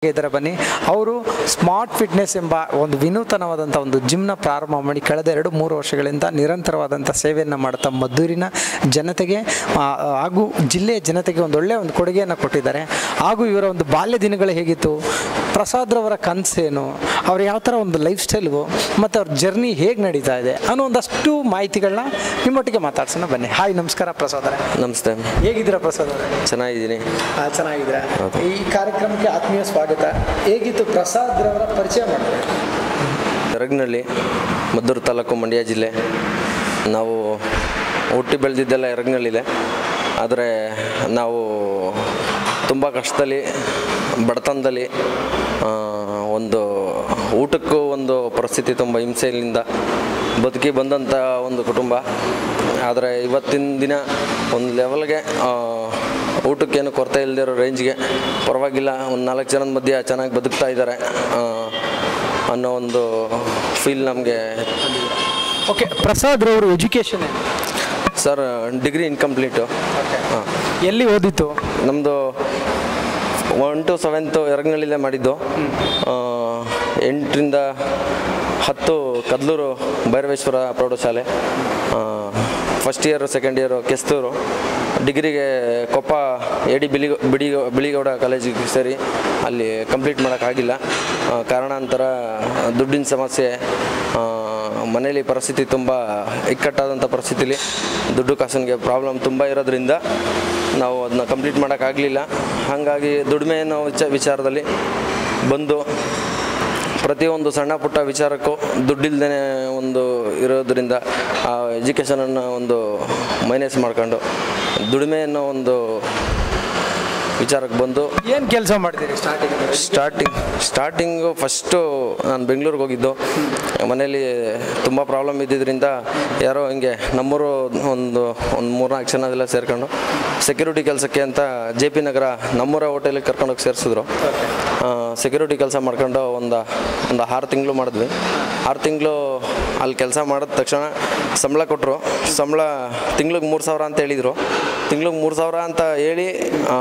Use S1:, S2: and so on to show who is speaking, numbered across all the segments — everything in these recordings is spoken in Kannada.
S1: ಇದ್ದಾರೆ ಬನ್ನಿ ಅವರು ಸ್ಮಾರ್ಟ್ ಫಿಟ್ನೆಸ್ ಎಂಬ ಒಂದು ವಿನೂತನವಾದಂಥ ಒಂದು ಜಿಮ್ನ ಪ್ರಾರಂಭ ಮಾಡಿ ಕಳೆದ ಎರಡು ಮೂರು ವರ್ಷಗಳಿಂದ ನಿರಂತರವಾದಂಥ ಸೇವೆಯನ್ನು ಮಾಡುತ್ತಾ ಮದ್ದೂರಿನ ಜನತೆಗೆ ಆ, ಹಾಗೂ ಜಿಲ್ಲೆಯ ಜನತೆಗೆ ಒಂದು ಒಳ್ಳೆಯ ಒಂದು ಕೊಡುಗೆಯನ್ನು ಕೊಟ್ಟಿದ್ದಾರೆ ಹಾಗೂ ಇವರ ಒಂದು ಬಾಲ್ಯ ದಿನಗಳು ಹೇಗಿತ್ತು ಪ್ರಸಾದ್ರವರ ಕನಸೇನು ಅವ್ರ ಯಾವ ಥರ ಒಂದು ಲೈಫ್ ಸ್ಟೈಲ್ಗು ಮತ್ತು ಅವ್ರ ಜರ್ನಿ ಹೇಗೆ ನಡೀತಾ ಇದೆ ಅನ್ನೋ ಒಂದಷ್ಟು ಮಾಹಿತಿಗಳನ್ನ ನಿಮ್ಮೊಟ್ಟಿಗೆ ಮಾತಾಡ್ಸೋಣ ಬನ್ನಿ ಹಾಯ್ ನಮಸ್ಕಾರ ಪ್ರಸಾದ್ ಅವರೇ
S2: ನಮಸ್ತೆ
S1: ಹೇಗಿದ್ದೀರಾ ಪ್ರಸಾದ್ ಅವರೇ
S2: ಚೆನ್ನಾಗಿದ್ದೀನಿ
S1: ಆ, ಚೆನ್ನಾಗಿದ್ದೀರಾ ಈ ಕಾರ್ಯಕ್ರಮಕ್ಕೆ ಆತ್ಮೀಯ ಸ್ವಾಗತ ಹೇಗಿತ್ತು ಪ್ರಸಾದ್ ರವರ ಪರಿಚಯ ಮಾಡಿದ್ರೆ
S2: ಎರಗ್ನಳ್ಳಿ ಮದ್ದೂರು ತಾಲೂಕು ಮಂಡ್ಯ ಜಿಲ್ಲೆ ನಾವು ಹುಟ್ಟಿ ಬೆಳೆದಿದ್ದೆಲ್ಲ ಎರಗ್ನಳ್ಳಿದೆ ಆದರೆ ನಾವು ತುಂಬ ಕಷ್ಟದಲ್ಲಿ ಬಡತನದಲ್ಲಿ ಆ, ಒಂದು ಊಟಕ್ಕೂ ಒಂದು ಪರಿಸ್ಥಿತಿ ತುಂಬ ಹಿಂಸೆಯಿಂದ ಬದುಕಿ ಬಂದಂಥ ಒಂದು ಕುಟುಂಬ ಆದರೆ ಇವತ್ತಿನ ದಿನ ಒಂದು ಲೆವೆಲ್ಗೆ ಊಟಕ್ಕೇನು ಕೊರತೆ ಇಲ್ಲದಿರೋ ರೇಂಜ್ಗೆ ಪರವಾಗಿಲ್ಲ ಒಂದು ನಾಲ್ಕು ಜನದ ಮಧ್ಯೆ ಚೆನ್ನಾಗಿ ಬದುಕ್ತಾ ಇದ್ದಾರೆ ಆ, ಅನ್ನೋ ಒಂದು ಫೀಲ್ ನಮಗೆ
S1: ಓಕೆ ಪ್ರಸಾದ್ ರವರು ಎಜುಕೇಷನ್
S2: ಸರ್ ಡಿಗ್ರಿ ಇನ್ಕಂಪ್ಲೀಟು ಹಾಂ
S1: ಎಲ್ಲಿ ಓದಿತ್ತು
S2: ನಮ್ಮದು ಒನ್ ಟು ಸೆವೆಂತು ಎರಗನಳ್ಳಿಲೇ ಮಾಡಿದ್ದು ಆ, ಎಂಟರಿಂದ ಹತ್ತು ಕದ್ಲೂರು ಭೈರವೇಶ್ವರ ಪ್ರೌಢಶಾಲೆ first year second year Kesthur ಡಿಗ್ರಿಗೆ ಕೊಪ್ಪ ಎ ಡಿ ಬಿಳಿ ಬಿಡಿ ಬಿಳಿಗೌಡ ಕಾಲೇಜಿಗೆ ಸೇರಿ ಅಲ್ಲಿ ಕಂಪ್ಲೀಟ್ ಮಾಡೋಕ್ಕಾಗಿಲ್ಲ ಆ, ಕಾರಣಾಂತರ ದುಡ್ಡಿನ ಸಮಸ್ಯೆ ಆ, ಮನೇಲಿ ಪರಿಸ್ಥಿತಿ ತುಂಬ ಇಕ್ಕಟ್ಟಾದಂಥ ಪರಿಸ್ಥಿತಿಲಿ ದುಡ್ಡು ಕಾಸಿಗೆ ಪ್ರಾಬ್ಲಮ್ ತುಂಬ ಇರೋದ್ರಿಂದ ನಾವು ಅದನ್ನ ಕಂಪ್ಲೀಟ್ ಮಾಡೋಕ್ಕಾಗಲಿಲ್ಲ ಹಾಗಾಗಿ ದುಡಿಮೆ ಅನ್ನೋ ವಿಚ ವಿಚಾರದಲ್ಲಿ ಬಂದು ಪ್ರತಿಯೊಂದು ಸಣ್ಣ ಪುಟ್ಟ ವಿಚಾರಕ್ಕೂ ದುಡ್ಡಿಲ್ದೇ ಒಂದು ಇರೋದ್ರಿಂದ ಆ ಎಜುಕೇಷನನ್ನು ಒಂದು ಮೈನಸ್ ಮಾಡ್ಕೊಂಡು ದುಡಿಮೆ ಅನ್ನೋ ಒಂದು ವಿಚಾರಕ್ಕೆ ಬಂದು
S1: ಏನು ಕೆಲಸ ಮಾಡ್ತೀರಿ ಸ್ಟಾರ್ಟಿಂಗ್
S2: ಸ್ಟಾರ್ಟಿಂಗ್ ಸ್ಟಾರ್ಟಿಂಗು ಫಸ್ಟು ನಾನು ಬೆಂಗಳೂರಿಗೆ ಹೋಗಿದ್ದು ಮನೇಲಿ ತುಂಬ ಪ್ರಾಬ್ಲಮ್ ಇದ್ದಿದ್ದರಿಂದ ಯಾರೋ ಹಿಂಗೆ ನಮ್ಮೂರು ಒಂದು ಒಂದು ಮೂರ್ನಾಲ್ಕು ಜನ ಎಲ್ಲ ಸೇರ್ಕೊಂಡು ಸೆಕ್ಯೂರಿಟಿ ಕೆಲಸಕ್ಕೆ ಅಂತ ಜೆ ಪಿ ನಗರ ನಮ್ಮೂರ ಹೋಟೆಲಿಗೆ ಕರ್ಕೊಂಡೋಗಿ ಸೇರಿಸಿದ್ರು ಸೆಕ್ಯೂರಿಟಿ ಕೆಲಸ ಮಾಡ್ಕೊಂಡು ಒಂದು ಒಂದು ಆರು ತಿಂಗಳು ಮಾಡಿದ್ವಿ ಆರು ತಿಂಗಳು ಅಲ್ಲಿ ಕೆಲಸ ಮಾಡಿದ ತಕ್ಷಣ ಸಂಬಳ ಕೊಟ್ಟರು ಸಂಬಳ ತಿಂಗ್ಳಿಗೆ ಮೂರು ಸಾವಿರ ಅಂತ ಹೇಳಿದರು ತಿಂಗ್ಳಿಗೆ ಮೂರು ಸಾವಿರ ಅಂತ ಹೇಳಿ ಆ,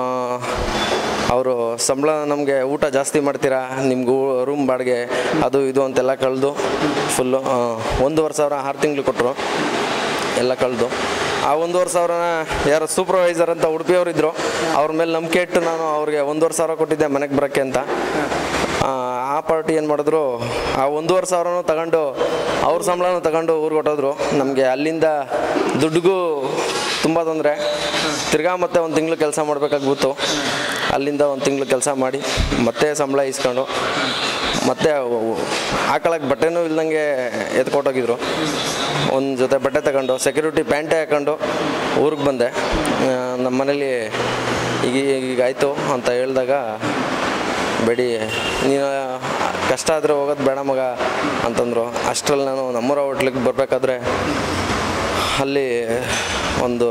S2: ಅವರು ಸಂಬಳ ನಮಗೆ ಊಟ ಜಾಸ್ತಿ ಮಾಡ್ತೀರಾ ನಿಮ್ಗೆ ರೂಮ್ ಬಾಡಿಗೆ ಅದು ಇದು ಅಂತೆಲ್ಲ ಕಳೆದು ಫುಲ್ಲು ಒಂದೂವರೆ ಸಾವಿರ ಆರು ತಿಂಗಳು ಕೊಟ್ಟರು ಎಲ್ಲ ಕಳೆದು ಆ ಒಂದೂವರೆ ಸಾವಿರನ ಯಾರೋ ಸೂಪರ್ವೈಸರ್ ಅಂತ ಉಡುಪಿಯವರು ಇದ್ದರು ಅವ್ರ ಮೇಲೆ ನಂಬಿಕೆ ಇಟ್ಟು ನಾನು ಅವ್ರಿಗೆ ಒಂದೂವರೆ ಸಾವಿರ ಕೊಟ್ಟಿದ್ದೆ ಮನೆಗೆ ಬರೋಕ್ಕೆ ಅಂತ ಆ, ಆ ಪಾರ್ಟಿ ಏನು ಮಾಡಿದ್ರು ಆ ಒಂದೂವರೆ ಸಾವಿರನೂ ತಗೊಂಡು ಅವ್ರ ಸಂಬಳನೂ ತಗೊಂಡು ಊರಿಗೆ ಹೊಟ್ಟೋದ್ರು ನಮಗೆ ಅಲ್ಲಿಂದ ದುಡ್ಡಿಗೂ ತುಂಬ ತೊಂದರೆ ತಿರ್ಗಾ ಮತ್ತೆ ಒಂದು ತಿಂಗಳು ಕೆಲಸ ಮಾಡಬೇಕಾಗ್ಬಿಟ್ಟು ಅಲ್ಲಿಂದ ಒಂದು ತಿಂಗಳು ಕೆಲಸ ಮಾಡಿ ಮತ್ತೆ ಸಂಬಳ ಇಸ್ಕೊಂಡು ಮತ್ತೆ ಹಾಕೊಳಕ್ಕೆ ಬಟ್ಟೆನೂ ಇಲ್ದಂಗೆ ಎತ್ಕೊಟ್ಟೋಗಿದ್ರು ಒಂದು ಜೊತೆ ಬಟ್ಟೆ ತಗೊಂಡು ಸೆಕ್ಯೂರಿಟಿ ಪ್ಯಾಂಟೇ ಹಾಕೊಂಡು ಊರಿಗೆ ಬಂದೆ ಆ, ನಮ್ಮ ಮನೇಲಿ ಈಗ ಈಗ ಆಯಿತು ಅಂತ ಹೇಳಿದಾಗ ಬೇಡಿ ನೀನು ಕಷ್ಟ ಆದರೆ ಹೋಗೋದು ಬೇಡ ಮಗ ಅಂತಂದರು ಅಷ್ಟರಲ್ಲಿ ನಾನು ನಮ್ಮೂರ ಹೋಟ್ಲಿಗೆ ಬರಬೇಕಾದ್ರೆ ಅಲ್ಲಿ ಒಂದು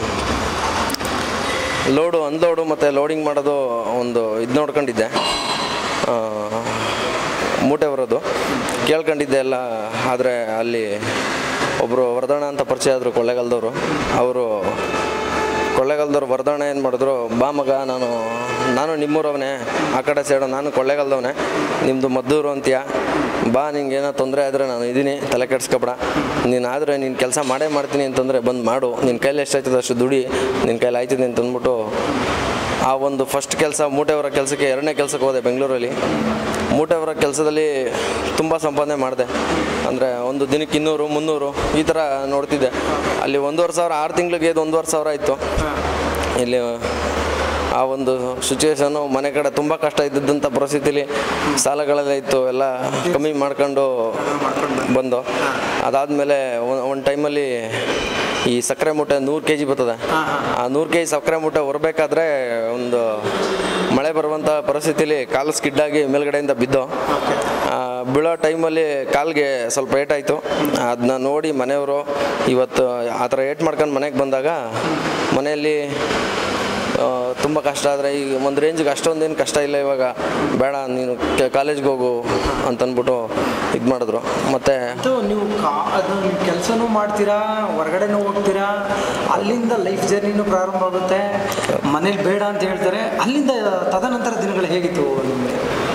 S2: ಲೋಡು ಅನ್ಲೋಡು ಮತ್ತು ಲೋಡಿಂಗ್ ಮಾಡೋದು ಒಂದು ಇದು ನೋಡ್ಕೊಂಡಿದ್ದೆ ಆ, ಮೂಟೆ ಬರೋದು ಕೇಳ್ಕೊಂಡಿದ್ದೆ ಎಲ್ಲ ಆದರೆ ಅಲ್ಲಿ ಒಬ್ಬರು ವರದಣ್ಣ ಅಂತ ಪರಿಚಯ ಆದರು ಕೊಳ್ಳೇಗಾಲದವರು ಅವರು ಕೊಳ್ಳೇಗಾಲದವ್ರು ವರದಣ್ಣ ಏನು ಮಾಡಿದ್ರು ಬಾ ಮಗ ನಾನು ನಾನು ನಿಮ್ಮೂರವನೇ ಆ ಕಡೆ ಸೈಡು ನಾನು ಕೊಳ್ಳೇಗಾಲದವನೇ ನಿಮ್ಮದು ಮದ್ದೂರು ಅಂತೀಯ ಬಾ ನಿಂಗೇನೋ ತೊಂದರೆ ಆದರೆ ನಾನು ಇದ್ದೀನಿ ತಲೆ ಕೆಡ್ಸ್ಕೊಬೇಡ ನೀನು ಆದರೆ ನೀನು ಕೆಲಸ ಮಾಡೇ ಮಾಡ್ತೀನಿ ಅಂತಂದರೆ ಬಂದು ಮಾಡು ನಿನ್ನ ಕೈಲಿ ಎಷ್ಟಾಯ್ತದೆ ಅಷ್ಟು ದುಡಿ ನಿನ್ನ ಕೈಲಿ ಆಯ್ತದೆ ಅಂತಂದ್ಬಿಟ್ಟು ಆ ಒಂದು ಫಸ್ಟ್ ಕೆಲಸ ಮೂಟೆಯವರ ಕೆಲಸಕ್ಕೆ ಎರಡನೇ ಕೆಲಸಕ್ಕೆ ಹೋದೆ ಬೆಂಗಳೂರಲ್ಲಿ ಮೂಟೆಯವರ ಕೆಲಸದಲ್ಲಿ ತುಂಬ ಸಂಪಾದನೆ ಮಾಡಿದೆ ಅಂದರೆ ಒಂದು ದಿನಕ್ಕೆ ಇನ್ನೂರು ಮುನ್ನೂರು ಈ ಥರ ನೋಡ್ತಿದ್ದೆ ಅಲ್ಲಿ ಒಂದೂವರೆ ಸಾವಿರ ಆರು ತಿಂಗಳಿಗೆ ಇದು ಒಂದೂವರೆ ಸಾವಿರ ಇತ್ತು ಇಲ್ಲಿ ಆ ಒಂದು ಸಿಚುವೇಶನ್ನು ಮನೆ ಕಡೆ ತುಂಬ ಕಷ್ಟ ಇದ್ದಂಥ ಪರಿಸ್ಥಿತಿಲಿ ಸಾಲಗಳೆಲ್ಲ ಇತ್ತು ಎಲ್ಲ ಕಮ್ಮಿ ಮಾಡ್ಕೊಂಡು ಬಂದು ಅದಾದಮೇಲೆ ಒಂದು ಟೈಮಲ್ಲಿ ಈ ಸಕ್ಕರೆ ಮೂಟೆ ನೂರು ಕೆ ಜಿ ಬರ್ತದೆ ಆ ನೂರು ಕೆ ಜಿ ಸಕ್ಕರೆ ಮೂಟೆ ಹೊರಬೇಕಾದ್ರೆ ಒಂದು ಮಳೆ ಬರುವಂಥ ಪರಿಸ್ಥಿತಿಲಿ ಕಾಲು ಸ್ಕಿಡ್ಡಾಗಿ ಮೇಲ್ಗಡೆಯಿಂದ ಬಿದ್ದು ಆ, ಬೀಳೋ ಟೈಮಲ್ಲಿ ಕಾಲಿಗೆ ಸ್ವಲ್ಪ ಏಟಾಯಿತು ಅದನ್ನ ನೋಡಿ ಮನೆಯವರು ಇವತ್ತು ಆ ಥರ ಏಟ್ ಮಾಡ್ಕೊಂಡು ಮನೆಗೆ ಬಂದಾಗ ಮನೆಯಲ್ಲಿ ತುಂಬ ಕಷ್ಟ ಆದರೆ ಈಗ ಒಂದು ರೇಂಜಿಗೆ ಅಷ್ಟೊಂದೇನು ಕಷ್ಟ ಇಲ್ಲ ಇವಾಗ ಬೇಡ ನೀನು ಕಾಲೇಜ್ಗೆ ಹೋಗು ಅಂತಂದ್ಬಿಟ್ಟು ಇದು ಮಾಡಿದ್ರು ಮತ್ತು
S1: ಅದು ನೀವು ಕಾ ಅದು ನೀವು ಕೆಲಸನೂ ಮಾಡ್ತೀರಾ ಹೊರಗಡೆನೂ ಹೋಗ್ತೀರಾ ಅಲ್ಲಿಂದ ಲೈಫ್ ಜರ್ನಿನೂ ಪ್ರಾರಂಭ ಆಗುತ್ತೆ ಮನೇಲಿ ಬೇಡ ಅಂತ ಹೇಳ್ತಾರೆ ಅಲ್ಲಿಂದ ತದನಂತರ ದಿನಗಳು ಹೇಗಿತ್ತು ನಿಮಗೆ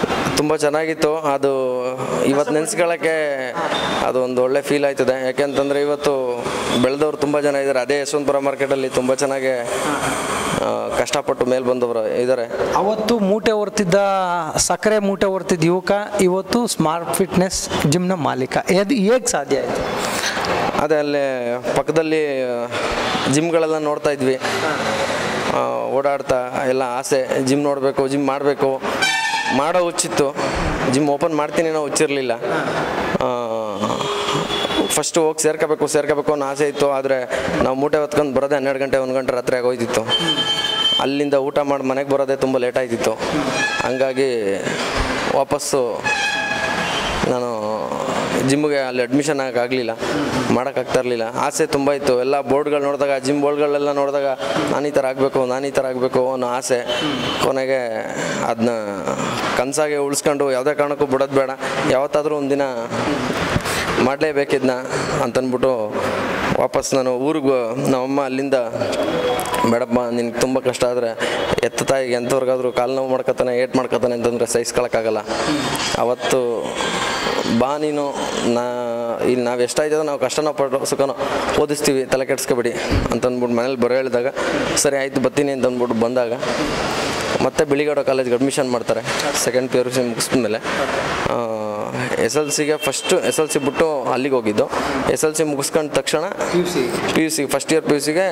S2: ತುಂಬ ಚೆನ್ನಾಗಿತ್ತು ಅದು ಇವತ್ತು ನೆನೆಸ್ಕೊಳ್ಳೋಕ್ಕೆ ಅದು ಒಂದು ಒಳ್ಳೆ ಫೀಲ್ ಆಯ್ತದೆ ಯಾಕೆಂತಂದರೆ ಇವತ್ತು ಬೆಳೆದವ್ರು ತುಂಬ ಜನ ಇದ್ದಾರೆ ಅದೇ ಯಶವಂತಪುರ ಮಾರ್ಕೆಟಲ್ಲಿ ತುಂಬ ಚೆನ್ನಾಗಿ ಆ, ಕಷ್ಟಪಟ್ಟು ಮೇಲೆ ಬಂದವರು ಇದ್ದಾರೆ
S1: ಅವತ್ತು ಮೂಟೆ ಹೊರ್ತಿದ್ದ ಸಕ್ಕರೆ ಮೂಟೆ ಹೊರ್ತಿದ್ದ ಯುವಕ ಇವತ್ತು ಸ್ಮಾರ್ಟ್ ಫಿಟ್ನೆಸ್ ಜಿಮ್ನ ಮಾಲೀಕ ಅದು ಹೇಗೆ ಸಾಧ್ಯ ಆಯಿತು
S2: ಅದೇ ಅಲ್ಲೇ ಪಕ್ಕದಲ್ಲಿ ಜಿಮ್ಗಳೆಲ್ಲ ನೋಡ್ತಾ ಇದ್ವಿ ಆ, ಓಡಾಡ್ತಾ ಎಲ್ಲ ಆಸೆ ಜಿಮ್ ನೋಡಬೇಕು ಜಿಮ್ ಮಾಡಬೇಕು ಮಾಡೋ ಹುಚ್ಚಿತ್ತು ಜಿಮ್ ಓಪನ್ ಮಾಡ್ತೀನಿ ಅನ್ನೋ ಹುಚ್ಚಿರಲಿಲ್ಲ ಫಸ್ಟು ಹೋಗಿ ಸೇರ್ಕೋಬೇಕು ಸೇರ್ಕೋಬೇಕು ಅನ್ನೋ ಆಸೆ ಇತ್ತು ಆದರೆ ನಾವು ಮೂಟೆ ಹೊತ್ಕೊಂಡು ಬರೋದೇ ಹನ್ನೆರಡು ಗಂಟೆ ಒಂದು ಗಂಟೆ ರಾತ್ರಿ ಆಗೋಯ್ತಿತ್ತು ಅಲ್ಲಿಂದ ಊಟ ಮಾಡಿ ಮನೆಗೆ ಬರೋದೇ ತುಂಬ ಲೇಟ್ ಆಯ್ತಿತ್ತು ಹಂಗಾಗಿ ವಾಪಸ್ಸು ನಾನು ಜಿಮ್ಗೆ ಅಲ್ಲಿ ಅಡ್ಮಿಷನ್ ಆಗಲಿಲ್ಲ ಮಾಡೋಕ್ಕಾಗ್ತಾ ಇರಲಿಲ್ಲ ಆಸೆ ತುಂಬ ಇತ್ತು ಎಲ್ಲ ಬೋರ್ಡ್ಗಳು ನೋಡಿದಾಗ ಜಿಮ್ ಬೋರ್ಡ್ಗಳೆಲ್ಲ ನೋಡಿದಾಗ ನಾನು ಈ ಥರ ಆಗಬೇಕು ನಾನು ಈ ಥರ ಆಗಬೇಕು ಅನ್ನೋ ಆಸೆ ಕೊನೆಗೆ ಅದನ್ನ ಕನಸಾಗೆ ಉಳಿಸ್ಕೊಂಡು ಯಾವುದೇ ಕಾರಣಕ್ಕೂ ಬಿಡೋದು ಬೇಡ ಯಾವತ್ತಾದರೂ ಒಂದಿನ ಮಾಡಲೇಬೇಕಿದ್ನ ಅಂತಂದ್ಬಿಟ್ಟು ವಾಪಸ್ ನಾನು ಊರಿಗೆ ನಮ್ಮಮ್ಮ ಅಲ್ಲಿಂದ ಬೇಡಪ್ಪ ನಿನ್ಗೆ ತುಂಬ ಕಷ್ಟ ಆದರೆ ಎತ್ತ ತಾಯಿಗೆ ಎಂಥವ್ರಿಗಾದ್ರೂ ಕಾಲು ನೋವು ಮಾಡ್ಕೊತಾನೆ ಏಟ್ ಮಾಡ್ಕೊತಾನೆ ಅಂತಂದರೆ ಸಹಿಸ್ಕೊಳಕ್ಕಾಗಲ್ಲ ಅವತ್ತು ಬಾ ನೀನು ನಾ ಇಲ್ಲಿ ನಾವು ಎಷ್ಟಾಯ್ತದೋ ನಾವು ಕಷ್ಟನೋ ಪಡೋ ಸುಖನೋ ಓದಿಸ್ತೀವಿ ತಲೆ ಕೆಡ್ಸ್ಕೊಬೇಡಿ ಅಂತಂದ್ಬಿಟ್ಟು ಮನೇಲಿ ಬರೋ ಹೇಳಿದಾಗ ಸರಿ ಆಯಿತು ಬರ್ತೀನಿ ಅಂತಂದ್ಬಿಟ್ಟು ಬಂದಾಗ ಮತ್ತೆ ಬಿಳಿಗೌಡ ಕಾಲೇಜ್ಗೆ ಅಡ್ಮಿಷನ್ ಮಾಡ್ತಾರೆ ಸೆಕೆಂಡ್ ಪಿ ಯು ಸಿ ಮುಗಿಸ್ಮೇಲೆ ಎಸ್ ಎಲ್ ಸಿಗೆ ಫಸ್ಟು ಎಸ್ ಎಲ್ ಸಿ ಬಿಟ್ಟು ಅಲ್ಲಿಗೆ ಹೋಗಿದ್ದು ಎಸ್ ಎಲ್ ಸಿ ಮುಗಿಸ್ಕೊಂಡ ತಕ್ಷಣ P U C first year P U ಸಿಗೆ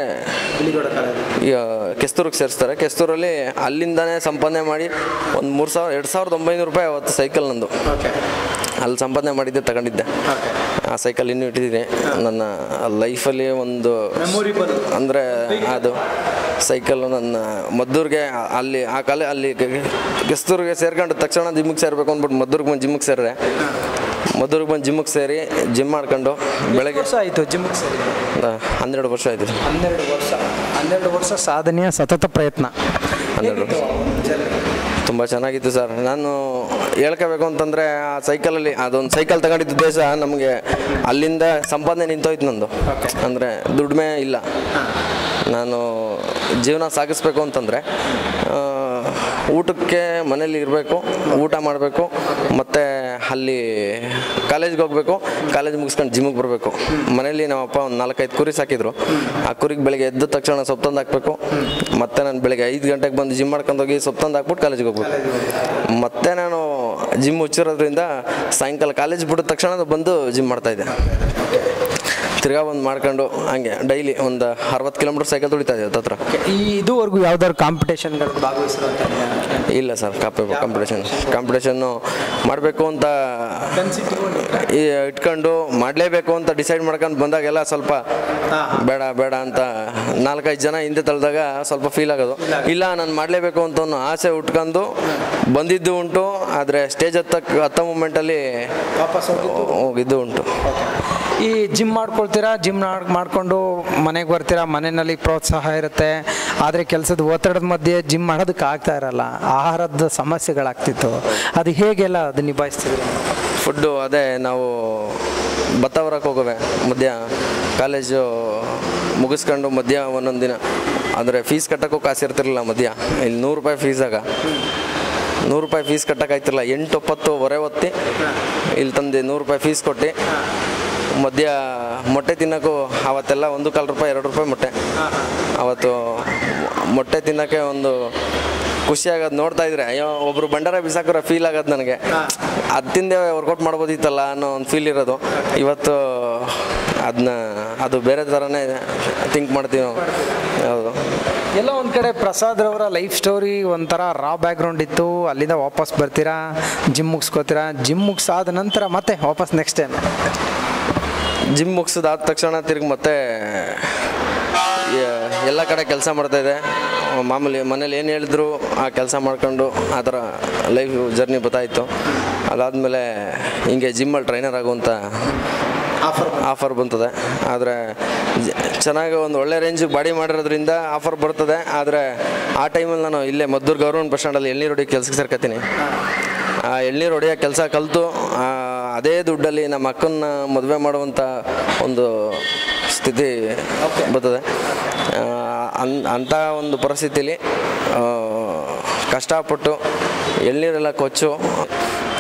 S2: ಈಗ ಕೆಸ್ತೂರಿಗೆ ಸೇರಿಸ್ತಾರೆ ಕೆಸ್ತೂರಲ್ಲಿ ಅಲ್ಲಿಂದಾನೇ ಸಂಪಾದನೆ ಮಾಡಿ ಒಂದು ಮೂರು ಸಾವಿರ ಎರಡು ಸಾವಿರದ ಒಂಬೈನೂರು ರೂಪಾಯಿ ಅವತ್ತು ಸೈಕಲ್ ನಂದು ಅಲ್ಲಿ ಸಂಪಾದನೆ ಮಾಡಿದ್ದೆ ತಗೊಂಡಿದ್ದೆ ಆ ಸೈಕಲ್ ಇನ್ನೂ ಇಟ್ಟಿದ್ದೀನಿ ನನ್ನ ಲೈಫಲ್ಲಿ ಒಂದು ಅಂದರೆ ಅದು ಸೈಕಲ್ ನನ್ನ ಮದ್ದೂರಿಗೆ ಅಲ್ಲಿ ಆ ಕಾಲ ಅಲ್ಲಿ ಕೆಸ್ತೂರಿಗೆ ಸೇರ್ಕೊಂಡು ತಕ್ಷಣ ಜಿಮ್ಮಿಗೆ ಸೇರಬೇಕು ಅಂದ್ಬಿಟ್ಟು ಮದ್ದೂರಿಗೆ ಬಂದು ಜಿಮ್ಮಿಗೆ ಸೇರಿದೆ ಮದ್ದೂರಿಗೆ ಬಂದು ಜಿಮ್ಮಿಗೆ ಸೇರಿ ಜಿಮ್ ಮಾಡ್ಕೊಂಡು ಬೆಳಗ್ಗೆ
S1: ವರ್ಷ ಆಯಿತು ಜಿಮ್ಗೆ ಸೇರಿ
S2: ಆ, ಹನ್ನೆರಡು ವರ್ಷ ಆಯ್ತು
S1: ಹನ್ನೆರಡು ವರ್ಷ ಹನ್ನೆರಡು ವರ್ಷ ಸಾಧನೆಯ ಸತತ ಪ್ರಯತ್ನ
S2: ಹನ್ನೆರಡು ತುಂಬ ಚೆನ್ನಾಗಿತ್ತು ಸರ್ ನಾನು ಹೇಳ್ಕೋಬೇಕು ಅಂತಂದರೆ ಆ ಸೈಕಲಲ್ಲಿ ಅದೊಂದು ಸೈಕಲ್ ತಗೊಂಡಿದ್ದ ಉದ್ದೇಶ ನಮಗೆ ಅಲ್ಲಿಂದ ಸಂಪಾದನೆ ನಿಂತೋಯ್ತು ನಂದು ಅಂದರೆ ದುಡಿಮೆ ಇಲ್ಲ ನಾನು ಜೀವನ ಸಾಗಿಸ್ಬೇಕು ಅಂತಂದರೆ ಆ, ಊಟಕ್ಕೆ ಮನೇಲಿ ಇರಬೇಕು ಊಟ ಮಾಡಬೇಕು ಮತ್ತು ಅಲ್ಲಿ ಕಾಲೇಜ್ಗೆ ಹೋಗಬೇಕು ಕಾಲೇಜ್ ಮುಗಿಸ್ಕೊಂಡು ಜಿಮ್ಗೆ ಬರಬೇಕು ಮನೇಲಿ ನಮ್ಮಪ್ಪ ಒಂದು ನಾಲ್ಕೈದು ಕುರಿ ಸಾಕಿದ್ರು ಆ ಕುರಿಗೆ ಬೆಳಿಗ್ಗೆ ಎದ್ದ ತಕ್ಷಣ ಸೊಪ್ಪು ತಂದು ಹಾಕ್ಬೇಕು ಮತ್ತೆ ನಾನು ಬೆಳಿಗ್ಗೆ ಐದು ಗಂಟೆಗೆ ಬಂದು ಜಿಮ್ ಮಾಡ್ಕೊಂಡು ಹೋಗಿ ಸೊಪ್ಪು ತಂದು ಹಾಕ್ಬಿಟ್ಟು ಕಾಲೇಜ್ಗೆ ಹೋಗ್ಬೇಕು ಮತ್ತೆ ನಾನು ಜಿಮ್ ಹುಚ್ಚಿರೋದ್ರಿಂದ ಸಾಯಂಕಾಲ ಕಾಲೇಜ್ ಬಿಟ್ಟಿದ ತಕ್ಷಣ ಬಂದು ಜಿಮ್ ಮಾಡ್ತಾಯಿದ್ದೆ ತಿರ್ಗಾ ಒಂದು ಮಾಡ್ಕೊಂಡು ಹಂಗೆ ಡೈಲಿ ಒಂದು ಅರವತ್ತು ಕಿಲೋಮೀಟ್ರ್ ಸೈಕಲ್ ತುಳಿತಾ ಇದ್ದೆ ಹತ್ರ
S1: ಈ ಇದುವರೆಗೂ ಯಾವ್ದಾದ್ರು ಕಾಂಪಿಟೇಷನ್ಗಳು ಭಾಗವಹಿಸಿರುವಂಥ
S2: ಇಲ್ಲ ಸರ್ ಕಾಪಿ ಕಾಂಪಿಟೇಷನ್ ಕಾಂಪಿಟೇಷನ್ನು ಮಾಡಬೇಕು ಅಂತ ಈ ಇಟ್ಕೊಂಡು ಮಾಡಲೇಬೇಕು ಅಂತ ಡಿಸೈಡ್ ಮಾಡ್ಕೊಂಡು ಬಂದಾಗೆಲ್ಲ ಸ್ವಲ್ಪ ಬೇಡ ಬೇಡ ಅಂತ ನಾಲ್ಕೈದು ಜನ ಹಿಂದೆ ತಳ್ದಾಗ ಸ್ವಲ್ಪ ಫೀಲ್ ಆಗೋದು ಇಲ್ಲ ನಾನು ಮಾಡಲೇಬೇಕು ಅಂತ ಅನ್ನೋ ಆಸೆ ಉಟ್ಕೊಂಡು ಬಂದಿದ್ದು ಉಂಟು ಆದರೆ ಸ್ಟೇಜ್ ಹತ್ತಕ್ಕೆ ಹತ್ತೋ ಮೂಮೆಂಟಲ್ಲಿ
S1: ವಾಪಸ್
S2: ಹೋಗಿದ್ದು ಉಂಟು
S1: ಈ ಜಿಮ್ ಮಾಡ್ಕೊಳ್ತೀರಾ ಜಿಮ್ ಮಾಡ್ಕೊಂಡು ಮನೆಗೆ ಬರ್ತೀರಾ ಮನೆಯಲ್ಲಿ ಪ್ರೋತ್ಸಾಹ ಇರುತ್ತೆ ಆದರೆ ಕೆಲಸದ ಒತ್ತಡದ ಮಧ್ಯೆ ಜಿಮ್ ಮಾಡೋದಕ್ಕೆ ಆಗ್ತಾ ಇರಲ್ಲ ಆಹಾರದ ಸಮಸ್ಯೆಗಳಾಗ್ತಿತ್ತು ಅದು ಹೇಗೆಲ್ಲ ಅದು ನಿಭಾಯಿಸ್ತಿದ್ರು
S2: ಫುಡ್ಡು ಅದೇ ನಾವು ಭತ್ತ ಹೊರಕ್ಕೆ ಹೋಗುವೆ ಮಧ್ಯ ಕಾಲೇಜು ಮುಗಿಸ್ಕೊಂಡು ಮಧ್ಯ ಒಂದೊಂದು ದಿನ ಅಂದರೆ ಫೀಸ್ ಕಟ್ಟೋಕ್ಕೂ ಕಾಸು ಇರ್ತಿರಲಿಲ್ಲ ಮಧ್ಯ ಇಲ್ಲಿ ನೂರು ರೂಪಾಯಿ ಫೀಸಾಗ ನೂರು ರೂಪಾಯಿ ಫೀಸ್ ಕಟ್ಟೋಕ್ಕಾಯ್ತಿರಲ್ಲ ಎಂಟು ಒಪ್ಪತ್ತು ಹೊರೆ ಒತ್ತಿ ಇಲ್ಲಿ ತಂದು ನೂರು ರೂಪಾಯಿ ಫೀಸ್ ಕೊಟ್ಟು ಮಧ್ಯ ಮೊಟ್ಟೆ ತಿನ್ನೋಕ್ಕೂ ಅವತ್ತೆಲ್ಲ ಒಂದು ಕಾಲು ರೂಪಾಯಿ ಎರಡು ರೂಪಾಯಿ ಮೊಟ್ಟೆ ಅವತ್ತು ಮೊಟ್ಟೆ ತಿನ್ನೋಕ್ಕೆ ಒಂದು ಖುಷಿ ಆಗೋದು ನೋಡ್ತಾ ಇದ್ರೆ ಅಯ್ಯೋ ಒಬ್ರು ಬಂಡಾರ ಬಿಸಾಕೋರ ಫೀಲ್ ಆಗೋದು ನನಗೆ ಅದು ತಿಂದೆ ವರ್ಕೌಟ್ ಮಾಡ್ಬೋದಿತ್ತಲ್ಲ ಅನ್ನೋ ಒಂದು ಫೀಲ್ ಇರೋದು ಇವತ್ತು ಅದನ್ನ ಅದು ಬೇರೆ ಥರನೇ ಥಿಂಕ್ ಮಾಡ್ತೀವಿ ನಾವು ಹೌದು
S1: ಎಲ್ಲ ಒಂದು ಕಡೆ ಪ್ರಸಾದ್ ರವರ ಲೈಫ್ ಸ್ಟೋರಿ ಒಂಥರ ರಾ ಬ್ಯಾಕ್ಗ್ರೌಂಡ್ ಇತ್ತು ಅಲ್ಲಿಂದ ವಾಪಸ್ ಬರ್ತೀರಾ ಜಿಮ್ ಮುಗಿಸ್ಕೋತೀರಾ ಜಿಮ್ ಮುಗಿಸಾದ ನಂತರ ಮತ್ತೆ ವಾಪಸ್ ನೆಕ್ಸ್ಟ್ ಟೈಮ್
S2: ಜಿಮ್ ಮುಗಿಸಿದಾದ ತಕ್ಷಣ ತಿರ್ಗಿ ಮತ್ತೆ ಎ- ಎಲ್ಲ ಕಡೆ ಕೆಲಸ ಮಾಡ್ತಾಯಿದ್ದೆ ಮಾಮೂಲಿ ಮನೇಲಿ ಏನು ಹೇಳಿದ್ರು ಆ ಕೆಲಸ ಮಾಡ್ಕೊಂಡು ಆ ಥರ ಲೈಫ್ ಜರ್ನಿ ಬರ್ತಾಯಿತ್ತು ಅದಾದಮೇಲೆ ಹಿಂಗೆ ಜಿಮ್ಮಲ್ಲಿ ಟ್ರೈನರ್ ಆಗುವಂಥ
S1: ಆಫರ್
S2: ಆಫರ್ ಬಂತದೆ ಆದರೆ ಚೆನ್ನಾಗಿ ಒಂದು ಒಳ್ಳೆ ರೇಂಜಿಗೆ ಬಾಡಿ ಮಾಡಿರೋದ್ರಿಂದ ಆಫರ್ ಬರ್ತದೆ ಆದರೆ ಆ ಟೈಮಲ್ಲಿ ನಾನು ಇಲ್ಲೇ ಮದ್ದೂರು ಗೌರ್ಮೆಂಟ್ ಬಸ್ ಸ್ಟ್ಯಾಂಡಲ್ಲಿ ಎಳ್ನೀರು ಹೊಡಿ ಕೆಲಸಕ್ಕೆ ಸೇರ್ಕೊತೀನಿ ಆ ಎಳ್ನೀರು ಹೊಡೆಯೋ ಕೆಲಸ ಕಲಿತು ಅದೇ ದುಡ್ಡಲ್ಲಿ ನಮ್ಮ ಅಕ್ಕನ್ನ ಮದುವೆ ಮಾಡುವಂಥ ಒಂದು ಸ್ಥಿತಿ ಬರ್ತದೆ ಆ, ಅನ್ ಅಂಥ ಒಂದು ಪರಿಸ್ಥಿತಿಲಿ ಆ, ಕಷ್ಟಪಟ್ಟು ಎಳ್ನೀರೆಲ್ಲ ಕೊಚ್ಚು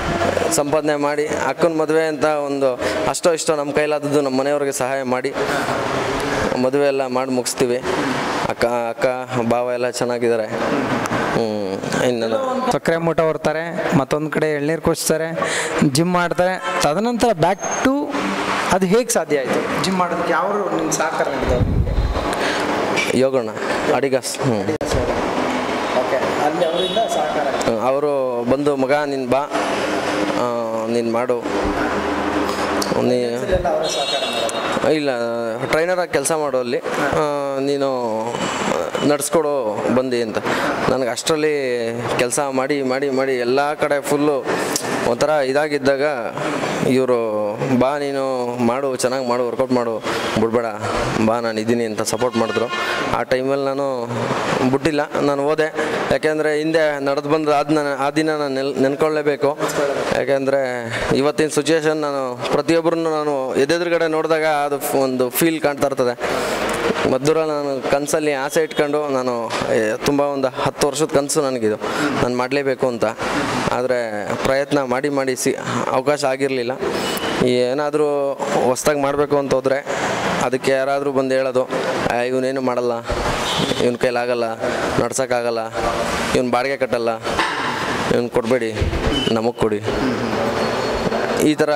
S2: ಸಂಪಾದನೆ ಮಾಡಿ ಅಕ್ಕನ ಮದುವೆ ಅಂತ ಒಂದು ಅಷ್ಟೋ ಇಷ್ಟೋ ನಮ್ಮ ಕೈಲಾದದ್ದು ನಮ್ಮ ಮನೆಯವ್ರಿಗೆ ಸಹಾಯ ಮಾಡಿ ಮದುವೆ ಎಲ್ಲ ಮಾಡಿ ಮುಗಿಸ್ತೀವಿ ಅಕ್ಕ ಅಕ್ಕ ಭಾವ ಎಲ್ಲ ಚೆನ್ನಾಗಿದ್ದಾರೆ ಹ್ಞೂ ಇನ್ನು
S1: ಸಕ್ಕರೆ ಮೂಟ ಹೊರ್ತಾರೆ ಮತ್ತೊಂದು ಕಡೆ ಎಳ್ನೀರು ಕುಡಿಸ್ತಾರೆ ಜಿಮ್ ಮಾಡ್ತಾರೆ ತದನಂತರ ಬ್ಯಾಕ್ ಟು ಅದು ಹೇಗೆ ಸಾಧ್ಯ ಆಯಿತು ಜಿಮ್ ಮಾಡೋದಕ್ಕೆ ಯಾವ ನಿಮ್ಮ ಸಹಕಾರ ನೀಡಿದವರು
S2: ಯೋಗಣ್ಣ ಅಡಿಗಾಸ್ ಹ್ಞೂ
S1: ಓಕೆ ಅಲ್ಲಿ ಅವರಿಂದ ಸಹಕಾರ
S2: ಅವರು ಬಂದು ಮಗ ನೀನು ಬಾ ನೀನು ಮಾಡು ನೀ
S1: ಅವರ ಸಹಕಾರ ಮಾಡೋದು
S2: ಇಲ್ಲ ಟ್ರೈನರಾಗಿ ಕೆಲಸ ಮಾಡೋ ಅಲ್ಲಿ ಆ, ನೀನು ನಡ್ಸ್ಕೊಡು ಬಂದು ಅಂತ ನನಗೆ ಅಷ್ಟರಲ್ಲಿ ಕೆಲಸ ಮಾಡಿ ಮಾಡಿ ಮಾಡಿ ಎಲ್ಲ ಕಡೆ ಫುಲ್ಲು ಒಂಥರ ಇದಾಗಿದ್ದಾಗ ಇವರು ಬಾ ನೀನು ಮಾಡು ಚೆನ್ನಾಗಿ ಮಾಡು ವರ್ಕೌಟ್ ಮಾಡು ಬಿಡ್ಬೇಡ ಬಾ ನಾನು ಇದ್ದೀನಿ ಅಂತ ಸಪೋರ್ಟ್ ಮಾಡಿದ್ರು ಆ ಟೈಮಲ್ಲಿ ನಾನು ಬಿಟ್ಟಿಲ್ಲ ನಾನು ಹೋದೆ ಯಾಕೆಂದರೆ ಹಿಂದೆ ನಡೆದು ಬಂದು ಆದ ನಾನು ಆ ದಿನ ನಾನು ನೆಲ್ ನೆನ್ಕೊಳ್ಳೇಬೇಕು ಯಾಕೆಂದರೆ ಇವತ್ತಿನ ಸಿಚುವೇಶನ್ ನಾನು ಪ್ರತಿಯೊಬ್ಬರನ್ನು ನಾನು ಎದೆದುರುಗಡೆ ನೋಡಿದಾಗ ಅದು ಫ್- ಒಂದು ಫೀಲ್ ಕಾಣ್ತಾ ಇರ್ತದೆ ಮದ್ದೂರ ನಾನು ಕನಸಲ್ಲಿ ಆಸೆ ಇಟ್ಕೊಂಡು ನಾನು ತುಂಬ ಒಂದು ಹತ್ತು ವರ್ಷದ ಕನಸು ನನಗಿದು ನಾನು ಮಾಡಲೇಬೇಕು ಅಂತ ಆದರೆ ಪ್ರಯತ್ನ ಮಾಡಿ ಮಾಡಿ ಸಿ ಅವಕಾಶ ಆಗಿರಲಿಲ್ಲ ಏನಾದರೂ ಹೊಸ್ದಾಗಿ ಮಾಡಬೇಕು ಅಂತ ಹೋದರೆ ಅದಕ್ಕೆ ಯಾರಾದರೂ ಬಂದು ಹೇಳೋದು "ಆ, ಇವನೇನು ಮಾಡಲ್ಲ ಇವನ ಕೈಲಾಗಲ್ಲ ನಡ್ಸೋಕ್ಕಾಗಲ್ಲ ಇವನು ಬಾಡಿಗೆ ಕಟ್ಟಲ್ಲ ಇವನು ಕೊಡಬೇಡಿ ನಮಗೆ ಕೊಡಿ ಈ ಥರ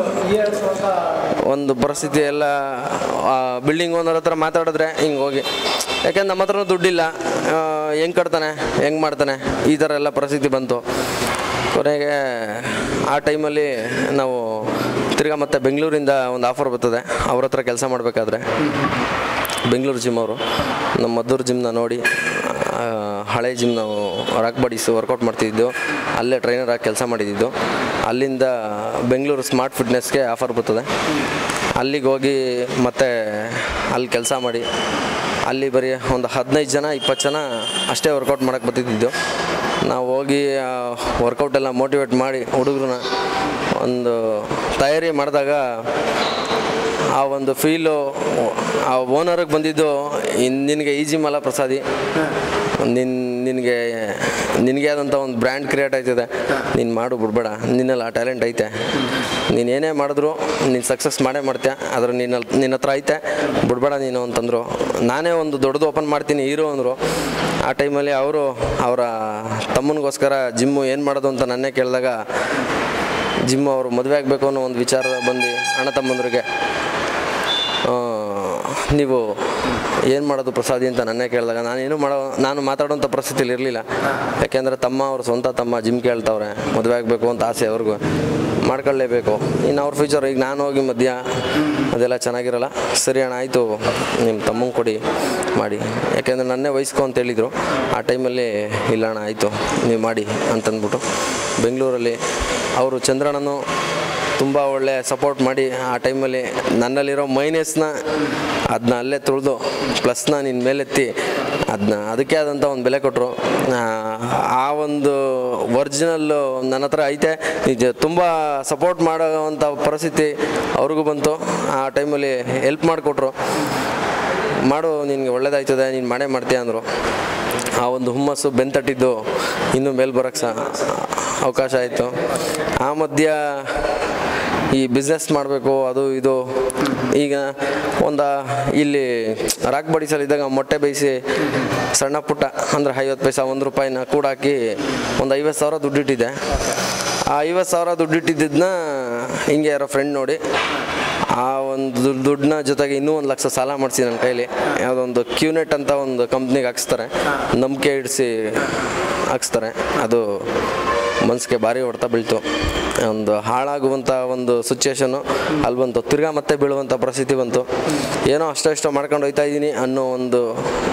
S2: ಒಂದು ಪರಿಸ್ಥಿತಿ ಎಲ್ಲ ಬಿಲ್ಡಿಂಗ್ ಓನರ್ ಹತ್ರ ಮಾತಾಡಿದ್ರೆ ಹಿಂಗೆ ಹೋಗಿ ಯಾಕೆಂದ್ರೆ ನಮ್ಮ ಹತ್ರನೂ ದುಡ್ಡಿಲ್ಲ ಹೆಂಗೆ ಕಟ್ತಾನೆ ಹೆಂಗೆ ಮಾಡ್ತಾನೆ ಈ ಥರ ಎಲ್ಲ ಪರಿಸ್ಥಿತಿ ಬಂತು ಕೊನೆಗೆ ಆ ಟೈಮಲ್ಲಿ ನಾವು ತಿರ್ಗಾ ಮತ್ತೆ ಬೆಂಗಳೂರಿಂದ ಒಂದು ಆಫರ್ ಬರ್ತದೆ ಅವ್ರ ಹತ್ರ ಕೆಲಸ ಮಾಡಬೇಕಾದ್ರೆ ಬೆಂಗಳೂರು ಜಿಮ್ ಅವರು ನಮ್ಮ ಮದ್ದೂರು ಜಿಮ್ನ ನೋಡಿ ಆ, ಹಳೆ ಜಿಮ್ ನಾವು ರಾಕ್ ಬಾಡೀಸ್ ವರ್ಕೌಟ್ ಮಾಡ್ತಿದ್ದು ಅಲ್ಲೇ ಟ್ರೈನರ್ ಆಗಿ ಕೆಲಸ ಮಾಡಿದ್ದು ಅಲ್ಲಿಂದ ಬೆಂಗಳೂರು ಸ್ಮಾರ್ಟ್ ಫಿಟ್ನೆಸ್ಗೆ ಆಫರ್ ಬರ್ತದೆ ಅಲ್ಲಿಗೆ ಹೋಗಿ ಮತ್ತೆ ಅಲ್ಲಿ ಕೆಲಸ ಮಾಡಿ ಅಲ್ಲಿ ಬರೀ ಒಂದು ಹದಿನೈದು ಜನ ಇಪ್ಪತ್ತು ಜನ ಅಷ್ಟೇ ವರ್ಕೌಟ್ ಮಾಡೋಕ್ಕೆ ಬರ್ತಿದ್ದು ನಾವು ಹೋಗಿ ವರ್ಕೌಟ್ ಎಲ್ಲ ಮೋಟಿವೇಟ್ ಮಾಡಿ ಹುಡುಗರನ್ನ ಒಂದು ತಯಾರಿ ಮಾಡಿದಾಗ ಆ ಒಂದು ಫೀಲು ಆ ಓನರಿಗೆ ಬಂದಿದ್ದು ಇನ್- ನಿನಗೆ ಈಜಿ ಮಲ ಪ್ರಸಾದಿ ನಿನ್ ನಿನಗೆ ನಿನಗೆ ಆದಂಥ ಒಂದು ಬ್ರ್ಯಾಂಡ್ ಕ್ರಿಯೇಟ್ ಆಯ್ತದೆ ನೀನು ಮಾಡು ಬಿಡ್ಬೇಡ ನಿನ್ನಲ್ಲಿ ಆ ಟ್ಯಾಲೆಂಟ್ ಐತೆ ನೀನು ಏನೇ ಮಾಡಿದ್ರು ನೀನು ಸಕ್ಸಸ್ ಮಾಡೇ ಮಾಡ್ತೀಯ ಆದ್ರೆ ನಿನ್ನ ನಿನ್ನ ಹತ್ರ ಐತೆ ಬಿಡ್ಬೇಡ ನೀನು ಅಂತಂದರು ನಾನೇ ಒಂದು ದೊಡ್ಡದು ಓಪನ್ ಮಾಡ್ತೀನಿ ಹೀರೋ ಅಂದರು ಆ ಟೈಮಲ್ಲಿ ಅವರು ಅವರ ತಮ್ಮನಿಗೋಸ್ಕರ ಜಿಮ್ಮು ಏನು ಮಾಡೋದು ಅಂತ ನನ್ನೇ ಕೇಳಿದಾಗ ಜಿಮ್ ಅವರು ಮದುವೆ ಆಗಬೇಕು ಅನ್ನೋ ಒಂದು ವಿಚಾರ ಬಂದು ಅಣ್ಣ ತಮ್ಮಂದ್ರಿಗೆ ಆ, ನೀವು ಏನು ಮಾಡೋದು ಪ್ರಸಾದಿ ಅಂತ ನನ್ನೇ ಕೇಳಿದಾಗ ನಾನೇನು ಮಾಡೋ ನಾನು ಮಾತಾಡೋಂಥ ಪರಿಸ್ಥಿತಿಲಿ ಇರಲಿಲ್ಲ ಯಾಕೆಂದರೆ ತಮ್ಮ ಅವ್ರ ಸ್ವಂತ ತಮ್ಮ ಜಿಮ್ ಕೇಳ್ತವ್ರೆ ಮದುವೆ ಆಗಬೇಕು ಅಂತ ಆಸೆ ಅವ್ರಿಗೂ ಮಾಡ್ಕೊಳ್ಳೇಬೇಕು ಇನ್ನು ಅವ್ರ ಫ್ಯೂಚರ್ ಈಗ ನಾನು ಹೋಗಿ ಮಧ್ಯ ಅದೆಲ್ಲ ಚೆನ್ನಾಗಿರಲ್ಲ ಸರಿ ಅಣ್ಣ ಆಯಿತು ನಿಮ್ಮ ತಮ್ಮಂಗೆ ಕೊಡಿ ಮಾಡಿ ಯಾಕೆಂದರೆ ನನ್ನೇ ವಯಸ್ಕೊ ಅಂತ ಹೇಳಿದರು ಆ ಟೈಮಲ್ಲಿ ಇಲ್ಲ ಅಣ್ಣ ಆಯಿತು ನೀವು ಮಾಡಿ ಅಂತಂದ್ಬಿಟ್ಟು ಬೆಂಗಳೂರಲ್ಲಿ ಅವರು ಚಂದ್ರಣ್ಣನು ತುಂಬ ಒಳ್ಳೆ ಸಪೋರ್ಟ್ ಮಾಡಿ ಆ ಟೈಮಲ್ಲಿ ನನ್ನಲ್ಲಿರೋ ಮೈನಸ್ನ ಅದನ್ನ ಅಲ್ಲೇ ತುಳಿದು ಪ್ಲಸ್ನ ನಿನ್ನ ಮೇಲೆತ್ತಿ ಅದನ್ನ ಅದಕ್ಕೆ ಆದಂಥ ಒಂದು ಬೆಲೆ ಕೊಟ್ಟರು ಆ ಒಂದು ಒರಿಜಿನಲ್ಲು ನನ್ನ ಹತ್ರ ಐತೆ ನಿಜ ತುಂಬ ಸಪೋರ್ಟ್ ಮಾಡೋವಂಥ ಪರಿಸ್ಥಿತಿ ಅವ್ರಿಗೂ ಬಂತು ಆ ಟೈಮಲ್ಲಿ ಹೆಲ್ಪ್ ಮಾಡಿಕೊಟ್ರು ಮಾಡು ನಿನಗೆ ಒಳ್ಳೇದಾಯ್ತದೆ ನೀನು ಮಾಡೇ ಮಾಡ್ತೀಯ ಅಂದರು ಆ ಒಂದು ಹುಮ್ಮಸ್ಸು ಬೆಂತಟ್ಟಿದ್ದು ಇನ್ನೂ ಮೇಲ್ ಬರೋಕ್ಕೆ ಸಹ ಅವಕಾಶ ಆಯಿತು ಆ ಮಧ್ಯ ಈ ಬಿಸ್ನೆಸ್ ಮಾಡಬೇಕು ಅದು ಇದು ಈಗ ಒಂದು ಇಲ್ಲಿ ರಾಕ್ ಬಡಿಸಲಿದ್ದಾಗ ಮೊಟ್ಟೆ ಬೇಯಿಸಿ ಸಣ್ಣ ಪುಟ್ಟ ಅಂದರೆ ಐವತ್ತು ಪೈಸಾ ಒಂದು ರೂಪಾಯಿನ ಕೂಡಾಕಿ ಒಂದು ಐವತ್ತು ಸಾವಿರ ದುಡ್ಡಿಟ್ಟಿದ್ದೆ ಆ ಐವತ್ತು ಸಾವಿರ ದುಡ್ಡಿಟ್ಟಿದ್ದನ್ನ ಹಿಂಗೆ ಯಾರೋ ಫ್ರೆಂಡ್ ನೋಡಿ ಆ ಒಂದು ದುಡ್ಡು ದುಡ್ಡನ್ನ ಜೊತೆಗೆ ಇನ್ನೂ ಒಂದು ಲಕ್ಷ ಸಾಲ ಮಾಡಿಸಿ ನನ್ನ ಕೈಲಿ ಯಾವುದೊಂದು ಕ್ಯೂನೆಟ್ ಅಂತ ಒಂದು ಕಂಪ್ನಿಗೆ ಹಾಕ್ಸ್ತಾರೆ ನಂಬಿಕೆ ಇಡಿಸಿ ಹಾಕ್ಸ್ತಾರೆ ಅದು ಮನಸ್ಸಿಗೆ ಭಾರಿ ಹೊಡೆತ ಬೀಳ್ತು ಒಂದು ಹಾಳಾಗುವಂಥ ಒಂದು ಸಿಚುವೇಶನ್ನು ಅಲ್ಲಿ ಬಂತು ತಿರ್ಗಾ ಮತ್ತೆ ಬೀಳುವಂಥ ಪರಿಸ್ಥಿತಿ ಬಂತು ಏನೋ ಅಷ್ಟೋ ಇಷ್ಟೋ ಮಾಡ್ಕೊಂಡು ಹೋಗ್ತಾ ಇದ್ದೀನಿ ಅನ್ನೋ ಒಂದು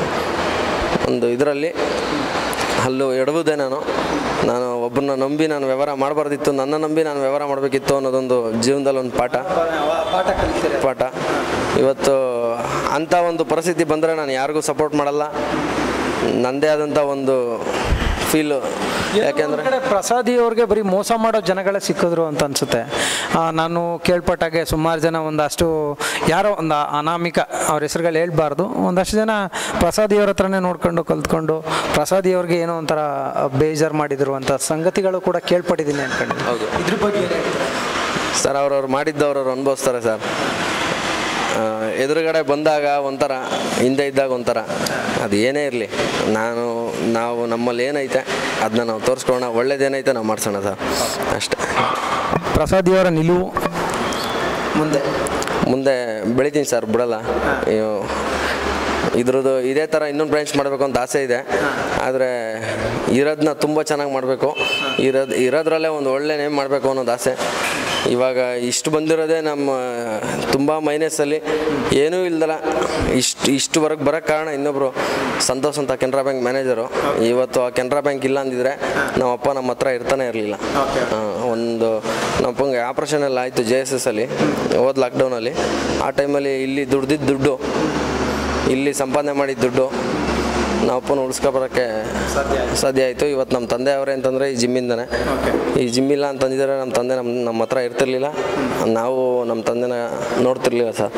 S2: ಒಂದು ಇದರಲ್ಲಿ ಅಲ್ಲೂ ಎಡವುದೆ ನಾನು ನಾನು ಒಬ್ಬರನ್ನ ನಂಬಿ ನಾನು ವ್ಯವಹಾರ ಮಾಡಬಾರ್ದಿತ್ತು ನನ್ನ ನಂಬಿ ನಾನು ವ್ಯವಹಾರ ಮಾಡಬೇಕಿತ್ತು ಅನ್ನೋದೊಂದು ಜೀವನದಲ್ಲಿ ಒಂದು ಪಾಠ
S1: ಪಾಠ ಕಲಿತೀರಿ
S2: ಪಾಠ ಇವತ್ತು ಅಂಥ ಒಂದು ಪರಿಸ್ಥಿತಿ ಬಂದರೆ ನಾನು ಯಾರಿಗೂ ಸಪೋರ್ಟ್ ಮಾಡಲ್ಲ ನನ್ನದೇ ಆದಂಥ ಒಂದು ಫೀಲು ಯಾಕೆಂದರೆ
S1: ಕಡೆ ಪ್ರಸಾದಿ ಅವ್ರಿಗೆ ಬರೀ ಮೋಸ ಮಾಡೋ ಜನಗಳೇ ಸಿಕ್ಕಿದ್ರು ಅಂತ ಅನ್ಸುತ್ತೆ ಆ, ನಾನು ಕೇಳ್ಪಟ್ಟಾಗೆ ಸುಮಾರು ಜನ ಒಂದಷ್ಟು ಯಾರೋ ಒಂದು ಅನಾಮಿಕ ಅವ್ರ ಹೆಸರುಗಳು ಹೇಳ್ಬಾರ್ದು ಒಂದಷ್ಟು ಜನ ಪ್ರಸಾದಿಯವ್ರ ಹತ್ರನೇ ನೋಡ್ಕೊಂಡು ಕಲ್ತ್ಕೊಂಡು ಪ್ರಸಾದಿಯವ್ರಿಗೆ ಏನೋ ಒಂಥರ ಬೇಜಾರು ಮಾಡಿದ್ರು ಅಂತ ಸಂಗತಿಗಳು ಕೂಡ ಕೇಳ್ಪಟ್ಟಿದ್ದೀನಿ ಅನ್ಕೊಂಡು
S2: ಹೌದು
S1: ಇದ್ರ ಬಗ್ಗೆ ಏನ್ ಹೇಳ್ತೀರಾ?
S2: ಸರ್ ಅವ್ರವ್ರು ಮಾಡಿದ್ದವ್ರವ್ರು ಅನುಭವಿಸ್ತಾರೆ ಸರ್ ಆ, ಎದುರುಗಡೆ ಬಂದಾಗ ಒಂಥರ ಹಿಂದೆ ಇದ್ದಾಗ ಒಂಥರ ಅದು ಏನೇ ಇರಲಿ ನಾನು ನಾವು ನಮ್ಮಲ್ಲಿ ಏನೈತೆ ಅದನ್ನ ನಾವು ತೋರಿಸ್ಕೊಳ್ಳೋಣ ಒಳ್ಳೇದೇನೈತೆ ನಾವು ಮಾಡ್ಸೋಣ ಸರ್ ಅಷ್ಟೇ
S1: ಪ್ರಸಾದಿಯವರ ನಿಲುವು ಮುಂದೆ
S2: ಮುಂದೆ ಬೆಳಿತೀನಿ ಸರ್ ಬಿಡಲ್ಲ ಅಯ್ಯೋ, ಇದ್ರದ್ದು ಇದೇ ಥರ ಇನ್ನೊಂದು ಬ್ರಾಂಚ್ ಮಾಡಬೇಕು ಅಂತ ಆಸೆ ಇದೆ ಆದರೆ ಇರೋದನ್ನ ತುಂಬ ಚೆನ್ನಾಗಿ ಮಾಡಬೇಕು ಇರೋದು ಇರೋದ್ರಲ್ಲೇ ಒಂದು ಒಳ್ಳೆ ನೇಮ್ ಮಾಡಬೇಕು ಅನ್ನೋದು ಆಸೆ ಇವಾಗ ಇಷ್ಟು ಬಂದಿರೋದೇ ನಮ್ಮ ತುಂಬ ಮೈನಸಲ್ಲಿ ಏನೂ ಇಲ್ದಲ್ಲ ಇಷ್ಟು ಇಷ್ಟುವರೆಗೆ ಬರೋಕ್ಕೆ ಕಾರಣ ಇನ್ನೊಬ್ಬರು ಸಂತೋಷ್ ಅಂತ ಕೆನರಾ ಬ್ಯಾಂಕ್ ಮ್ಯಾನೇಜರು ಇವತ್ತು ಆ ಕೆನರಾ ಬ್ಯಾಂಕ್ ಇಲ್ಲ ಅಂದಿದ್ರೆ ನಮ್ಮ ಅಪ್ಪ ನಮ್ಮ ಹತ್ರ ಇರ್ತಾನೆ ಇರಲಿಲ್ಲ ಒಂದು ನಮ್ಮ ಅಪ್ಪಂಗೆ ಆಪ್ರೇಷನ್ ಎಲ್ಲ ಆಯಿತು ಜೆ ಎಸ್ ಎಸ್ ಅಲ್ಲಿ ಹೋದ ಲಾಕ್ಡೌನಲ್ಲಿ ಆ ಟೈಮಲ್ಲಿ ಇಲ್ಲಿ ದುಡ್ದಿದ್ದ ದುಡ್ಡು ಇಲ್ಲಿ ಸಂಪಾದನೆ ಮಾಡಿದ ದುಡ್ಡು ನಮ್ಮ ಅಪ್ಪನ ಉಳಿಸ್ಕೊಬರೋಕ್ಕೆ ಸಾಧ್ಯ ಆಯಿತು ಇವತ್ತು ನಮ್ಮ ತಂದೆ ಅವರೇ ಅಂತಂದರೆ ಈ ಜಿಮ್ಮಿಂದನೇ ಈ ಜಿಮ್ ಇಲ್ಲ ಅಂತಂದಿದ್ರೆ ನಮ್ಮ ತಂದೆ ನಮ್ಮ ನಮ್ಮ ಹತ್ರ ಇರ್ತಿರ್ಲಿಲ್ಲ ನಾವು ನಮ್ಮ ತಂದೆನ ನೋಡ್ತಿರ್ಲಿಲ್ಲ ಸರ್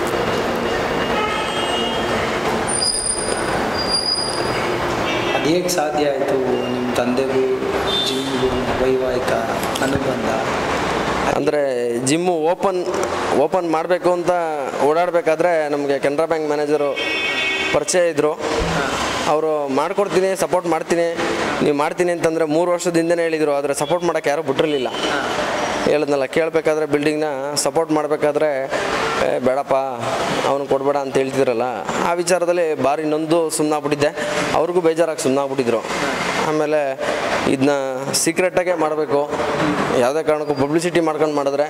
S1: ಅದು ಹೇಗೆ ಸಾಧ್ಯ ಆಯಿತು ನಿಮ್ಮ ತಂದೆಗೂ ಜಿಮ್ಗೂ ವೈವಾಹಿಕ ಅನುಬಂಧ
S2: ಅಂದರೆ ಜಿಮ್ಮು ಓಪನ್ ಓಪನ್ ಮಾಡಬೇಕು ಅಂತ ಓಡಾಡಬೇಕಾದ್ರೆ ನಮಗೆ ಕೆನರಾ ಬ್ಯಾಂಕ್ ಮ್ಯಾನೇಜರು ಪರಿಚಯ ಇದ್ದರು ಅವರು ಮಾಡ್ಕೊಡ್ತೀನಿ ಸಪೋರ್ಟ್ ಮಾಡ್ತೀನಿ ನೀವು ಮಾಡ್ತೀನಿ ಅಂತಂದರೆ ಮೂರು ವರ್ಷದ ಹಿಂದೆನೇ ಹೇಳಿದರು ಆದರೆ ಸಪೋರ್ಟ್ ಮಾಡೋಕ್ಕೆ ಯಾರೂ ಬಿಟ್ಟಿರಲಿಲ್ಲ ಹೇಳಿದ್ನಲ್ಲ ಕೇಳಬೇಕಾದ್ರೆ ಬಿಲ್ಡಿಂಗ್ನ ಸಪೋರ್ಟ್ ಮಾಡಬೇಕಾದ್ರೆ ಬೇಡಪ್ಪ ಅವನು ಕೊಡಬೇಡ ಅಂತ ಹೇಳ್ತಿದ್ರಲ್ಲ ಆ ವಿಚಾರದಲ್ಲಿ ಭಾರಿ ನೊಂದು ಸುಮ್ಮನಾಗ್ಬಿಟ್ಟಿದ್ದೆ ಅವ್ರಿಗೂ ಬೇಜಾರಾಗಿ ಸುಮ್ಮನಾಗ್ಬಿಟ್ಟಿದ್ರು ಆಮೇಲೆ ಇದನ್ನ ಸೀಕ್ರೆಟಾಗೆ ಮಾಡಬೇಕು ಯಾವುದೇ ಕಾರಣಕ್ಕೂ ಪಬ್ಲಿಸಿಟಿ ಮಾಡ್ಕೊಂಡು ಮಾಡಿದ್ರೆ